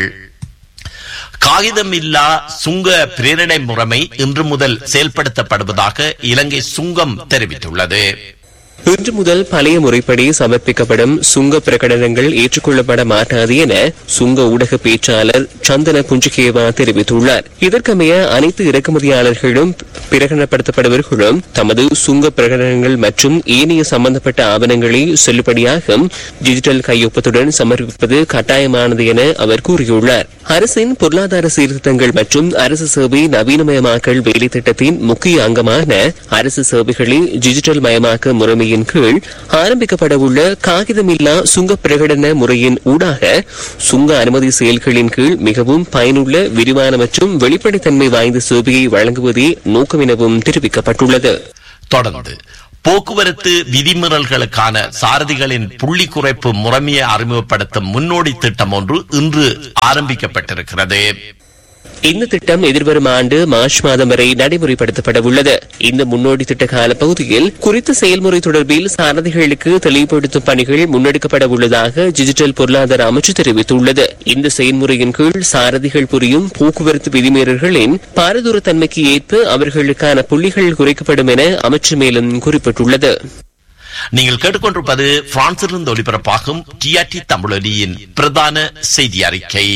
[SPEAKER 1] காகிதம் இல்லா சுங்க பிரேரணை முறைமை இன்று முதல் செயல்படுத்தப்படுவதாக இலங்கை சுங்கம் தெரிவித்துள்ளது
[SPEAKER 2] இன்று முதல் பழைய முறைப்படி சமர்ப்பிக்கப்படும் சுங்க பிரகடனங்கள் ஏற்றுக்கொள்ளப்பட மாட்டாது என சுங்க ஊடக பேச்சாளர் சந்தன புஞ்சிகேவா தெரிவித்துள்ளார் இதற்கமைய அனைத்து இறக்குமதியாளர்களும் பிரகடனப்படுத்தப்படுபவர்களும் தமது சுங்க பிரகடனங்கள் மற்றும் ஏனைய சம்பந்தப்பட்ட ஆவணங்களை செல்லுபடியாகும் டிஜிட்டல் கையொப்பத்துடன் சமர்ப்பிப்பது கட்டாயமானது என அவர் கூறியுள்ளார் அரசின் பொருளாதார சீர்திருத்தங்கள் மற்றும் அரசு சேவை நவீனமயமாக்கல் வேலை திட்டத்தின் முக்கிய அங்கமான அரசு சேவைகளை டிஜிட்டல் மயமாக்க முறைமையின் கீழ் ஆரம்பிக்கப்படவுள்ள காகிதமில்லா சுங்க பிரகடன முறையின் ஊடாக சுங்க அனுமதி செயல்களின் கீழ் மிகவும் பயனுள்ள விரிவான மற்றும் வெளிப்படைத்தன்மை வாய்ந்த சேவையை வழங்குவதே நோக்கம் எனவும் தெரிவிக்கப்பட்டுள்ளது
[SPEAKER 1] தொடர்ந்து போக்குவரத்து விதிமீறல்களுக்கான சாரதிகளின் புள்ளி குறைப்பு முறைமையை அறிமுகப்படுத்தும் முன்னோடி திட்டம் ஒன்று இன்று ஆரம்பிக்கப்பட்டிருக்கிறது
[SPEAKER 2] இந்த திட்டம் எதிர்வரும் ஆண்டு மார்ச் மாதம் வரை நடைமுறைப்படுத்தப்பட உள்ளது இந்த முன்னோடி திட்ட கால பகுதியில் குறித்த செயல்முறை தொடர்பில் சாரதிகளுக்கு தெளிவுபடுத்தும் பணிகள் முன்னெடுக்கப்பட உள்ளதாக டிஜிட்டல் பொருளாதார அமைச்சு தெரிவித்துள்ளது இந்த செயல்முறையின் கீழ் சாரதிகள் புரியும் போக்குவரத்து விதிமீறல்களின் பாரதூரத்தன்மைக்கு ஏற்ப அவர்களுக்கான புள்ளிகள் குறைக்கப்படும் என அமைச்சு மேலும் குறிப்பிட்டுள்ளது
[SPEAKER 1] நீங்கள் கேட்டுக்கொண்டிருப்பது பிரான்சிலிருந்து ஒலிபரப்பாகும் டிஆர்டி தமிழொலியின் பிரதான செய்தி அறிக்கை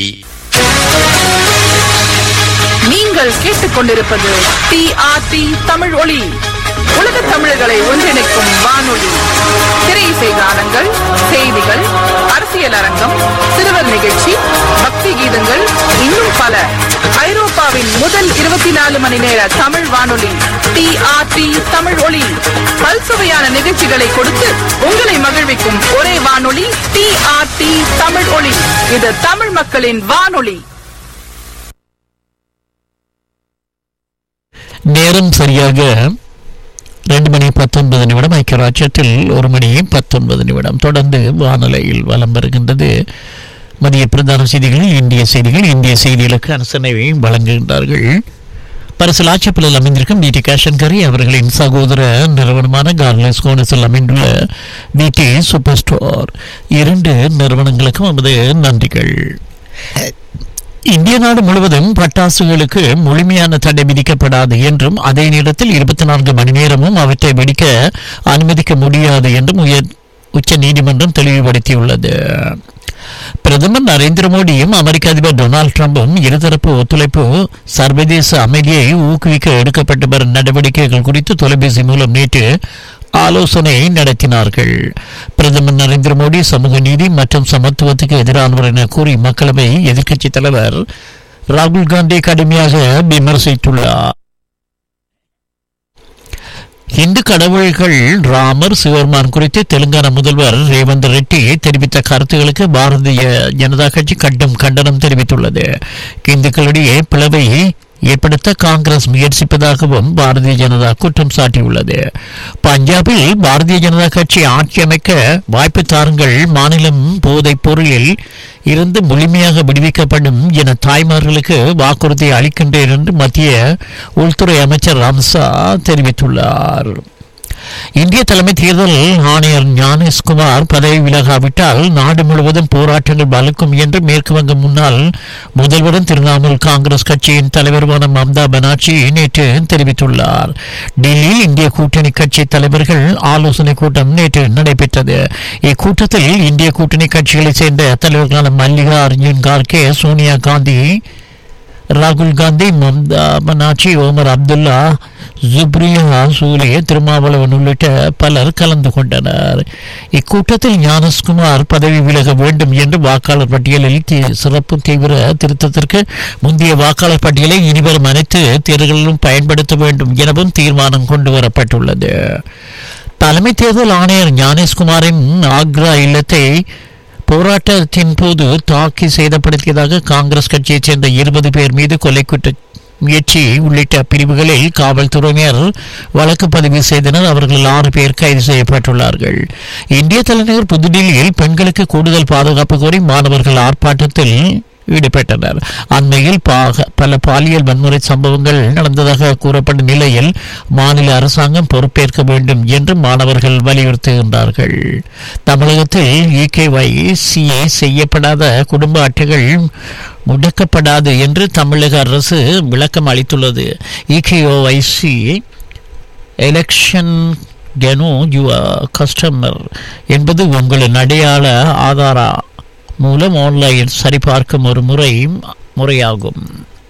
[SPEAKER 3] நீங்கள் கேட்டுக்கொண்டிருப்பது டிஆர்டி தமிழ் ஒளி உலக தமிழர்களை ஒன்றிணைக்கும் வானொலி திரையிசை கானங்கள் செய்திகள் அரசியல் அரங்கம் சிறுவர் நிகழ்ச்சி பக்தி கீதங்கள் இன்னும் பல ஐரோப்பாவின் முதல் இருபத்தி நாலு மணி நேர தமிழ் வானொலி டிஆர்டி தமிழ் ஒளி பல்சுவையான நிகழ்ச்சிகளை கொடுத்து உங்களை மகிழ்விக்கும் ஒரே வானொலி டிஆர்டி தமிழ் ஒளி இது தமிழ் மக்களின் வானொலி
[SPEAKER 4] நேரம் சரியாக ரெண்டு மணி பத்தொன்பது நிமிடம் ஐக்கிய ராஜ்யத்தில் ஒரு மணி பத்தொன்பது நிமிடம் தொடர்ந்து வானிலையில் வலம் வருகின்றது மதிய பிரதான செய்திகளில் இந்திய செய்திகள் இந்திய செய்திகளுக்கு அனுசரணையை வழங்குகின்றார்கள் பரிசல் ஆட்சிப்பலில் அமைந்திருக்கும் டிடி கேஷன்கரி அவர்களின் சகோதர நிறுவனமான கார்லஸ் கோனஸில் அமைந்துள்ள டிடி சூப்பர் ஸ்டோர் இரண்டு நிறுவனங்களுக்கும் நமது நன்றிகள் இந்திய நாடு முழுவதும் பட்டாசுகளுக்கு முழுமையான தடை விதிக்கப்படாது என்றும் அதே நேரத்தில் இருபத்தி நான்கு மணி நேரமும் அவற்றை வெடிக்க அனுமதிக்க முடியாது என்றும் உயர் உச்ச நீதிமன்றம் தெளிவுபடுத்தியுள்ளது பிரதமர் நரேந்திர மோடியும் அமெரிக்க அதிபர் டொனால்டு டிரம்பும் இருதரப்பு ஒத்துழைப்பு சர்வதேச அமைதியை ஊக்குவிக்க எடுக்கப்பட்டு வரும் நடவடிக்கைகள் குறித்து தொலைபேசி மூலம் நேற்று ஆலோசனை நடத்தினார்கள் பிரதமர் நரேந்திர மோடி சமூக நீதி மற்றும் சமத்துவத்துக்கு எதிரானவர் என கூறி மக்களவை எதிர்க்கட்சித் தலைவர் ராகுல் காந்தி கடுமையாக விமர்சித்துள்ளார் இந்து கடவுள்கள் ராமர் சிவபெருமான் குறித்து தெலுங்கானா முதல்வர் ரேவந்த் ரெட்டி தெரிவித்த கருத்துகளுக்கு பாரதிய ஜனதா கட்சி கடும் கண்டனம் தெரிவித்துள்ளது இந்துக்களிடையே பிளவை ஏற்படுத்த காங்கிரஸ் முயற்சிப்பதாகவும் பாரதிய ஜனதா குற்றம் சாட்டியுள்ளது பஞ்சாபில் பாரதிய ஜனதா கட்சி ஆட்சி அமைக்க வாய்ப்பு தாருங்கள் மாநிலம் போதைப் பொருளில் இருந்து முழுமையாக விடுவிக்கப்படும் என தாய்மார்களுக்கு வாக்குறுதி அளிக்கின்றேன் என்று மத்திய உள்துறை அமைச்சர் அம்சா தெரிவித்துள்ளார் இந்திய தலைமை தேர்தல் ஆணையர் ஞானேஷ்குமார் பதவி விலகாவிட்டால் நாடு முழுவதும் போராட்டங்கள் வலுக்கும் என்று மேற்கு வங்க முன்னாள் முதல்வரும் திரிணாமுல் காங்கிரஸ் கட்சியின் தலைவருமான மம்தா பானர்ஜி நேற்று தெரிவித்துள்ளார் டெல்லியில் இந்திய கூட்டணி கட்சி தலைவர்கள் ஆலோசனை கூட்டம் நேற்று நடைபெற்றது இக்கூட்டத்தில் இந்திய கூட்டணி கட்சிகளைச் சேர்ந்த தலைவர்களான மல்லிகா அர்ஜுன் கார்கே சோனியா காந்தி ராகுல் காந்தி மம்தா பனாச்சி ஓமர் அப்துல்லா ஜுப்ரியா சூலே திருமாவளவன் உள்ளிட்ட பலர் கலந்து கொண்டனர் இக்கூட்டத்தில் ஞானஸ்குமார் பதவி விலக வேண்டும் என்று வாக்காளர் பட்டியலில் தி- சிறப்பு தீவிர திருத்தத்திற்கு முந்தைய வாக்காளர் பட்டியலை இனிவரும் அனைத்து தேர்தல்களிலும் பயன்படுத்த வேண்டும் எனவும் தீர்மானம் கொண்டு வரப்பட்டுள்ளது தலைமை தேர்தல் ஆணையர் ஞானேஷ்குமாரின் ஆக்ரா இல்லத்தை போராட்டத்தின் போது தாக்கி சேதப்படுத்தியதாக காங்கிரஸ் கட்சியைச் சேர்ந்த இருபது பேர் மீது கொலை குற்ற முயற்சி உள்ளிட்ட பிரிவுகளில் காவல்துறையினர் வழக்கு பதிவு செய்தனர் அவர்கள் ஆறு பேர் கைது செய்யப்பட்டுள்ளார்கள் இந்திய தலைநகர் புதுடில்லியில் பெண்களுக்கு கூடுதல் பாதுகாப்பு கோரி மாணவர்கள் ஆர்ப்பாட்டத்தில் ஈடுபட்டனர் அண்மையில் பாக பல பாலியல் வன்முறை சம்பவங்கள் நடந்ததாக கூறப்படும் நிலையில் மாநில அரசாங்கம் பொறுப்பேற்க வேண்டும் என்று மாணவர்கள் வலியுறுத்துகின்றார்கள் தமிழகத்தில் இகேஒய் சிஏ செய்யப்படாத குடும்ப அட்டைகள் முடக்கப்படாது என்று தமிழக அரசு விளக்கம் அளித்துள்ளது eKYC election know your customer என்பது உங்களின் அடையாள ஆதார மூலம் ஆன்லைன் சரிபார்க்கும் ஒரு முறை முறையாகும்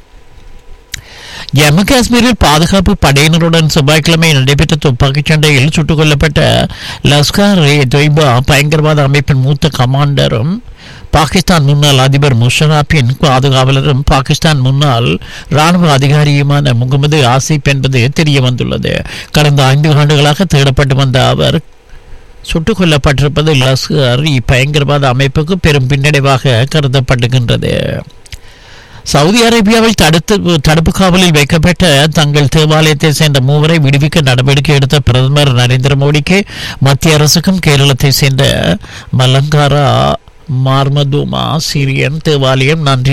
[SPEAKER 4] ஜம்மு காஷ்மீரில் பாதுகாப்பு படையினருடன் செவ்வாய்க்கிழமை நடைபெற்ற துப்பாக்கிச் சண்டையில் சுட்டுக் கொல்லப்பட்ட லஸ்கர் ஏ தொய்பா பயங்கரவாத அமைப்பின் மூத்த கமாண்டரும் பாகிஸ்தான் முன்னாள் அதிபர் முஷராப்பின் பாதுகாவலரும் பாகிஸ்தான் முன்னாள் ராணுவ அதிகாரியுமான முகமது ஆசிப் என்பது தெரிய வந்துள்ளது கடந்த ஐந்து ஆண்டுகளாக தேடப்பட்டு வந்த அவர் சுட்டுக் கொல்லப்பட்டிருப்பது லஸ்கர் பயங்கரவாத அமைப்புக்கு பெரும் பின்னடைவாக கருதப்படுகின்றது சவுதி அரேபியாவில் தடுத்து தடுப்பு காவலில் வைக்கப்பட்ட தங்கள் தேவாலயத்தை சேர்ந்த மூவரை விடுவிக்க நடவடிக்கை எடுத்த பிரதமர் நரேந்திர மோடிக்கு மத்திய அரசுக்கும் கேரளத்தை சேர்ந்த மலங்காரா மார்மதுமா சிரியன் தேவாலயம் நன்றி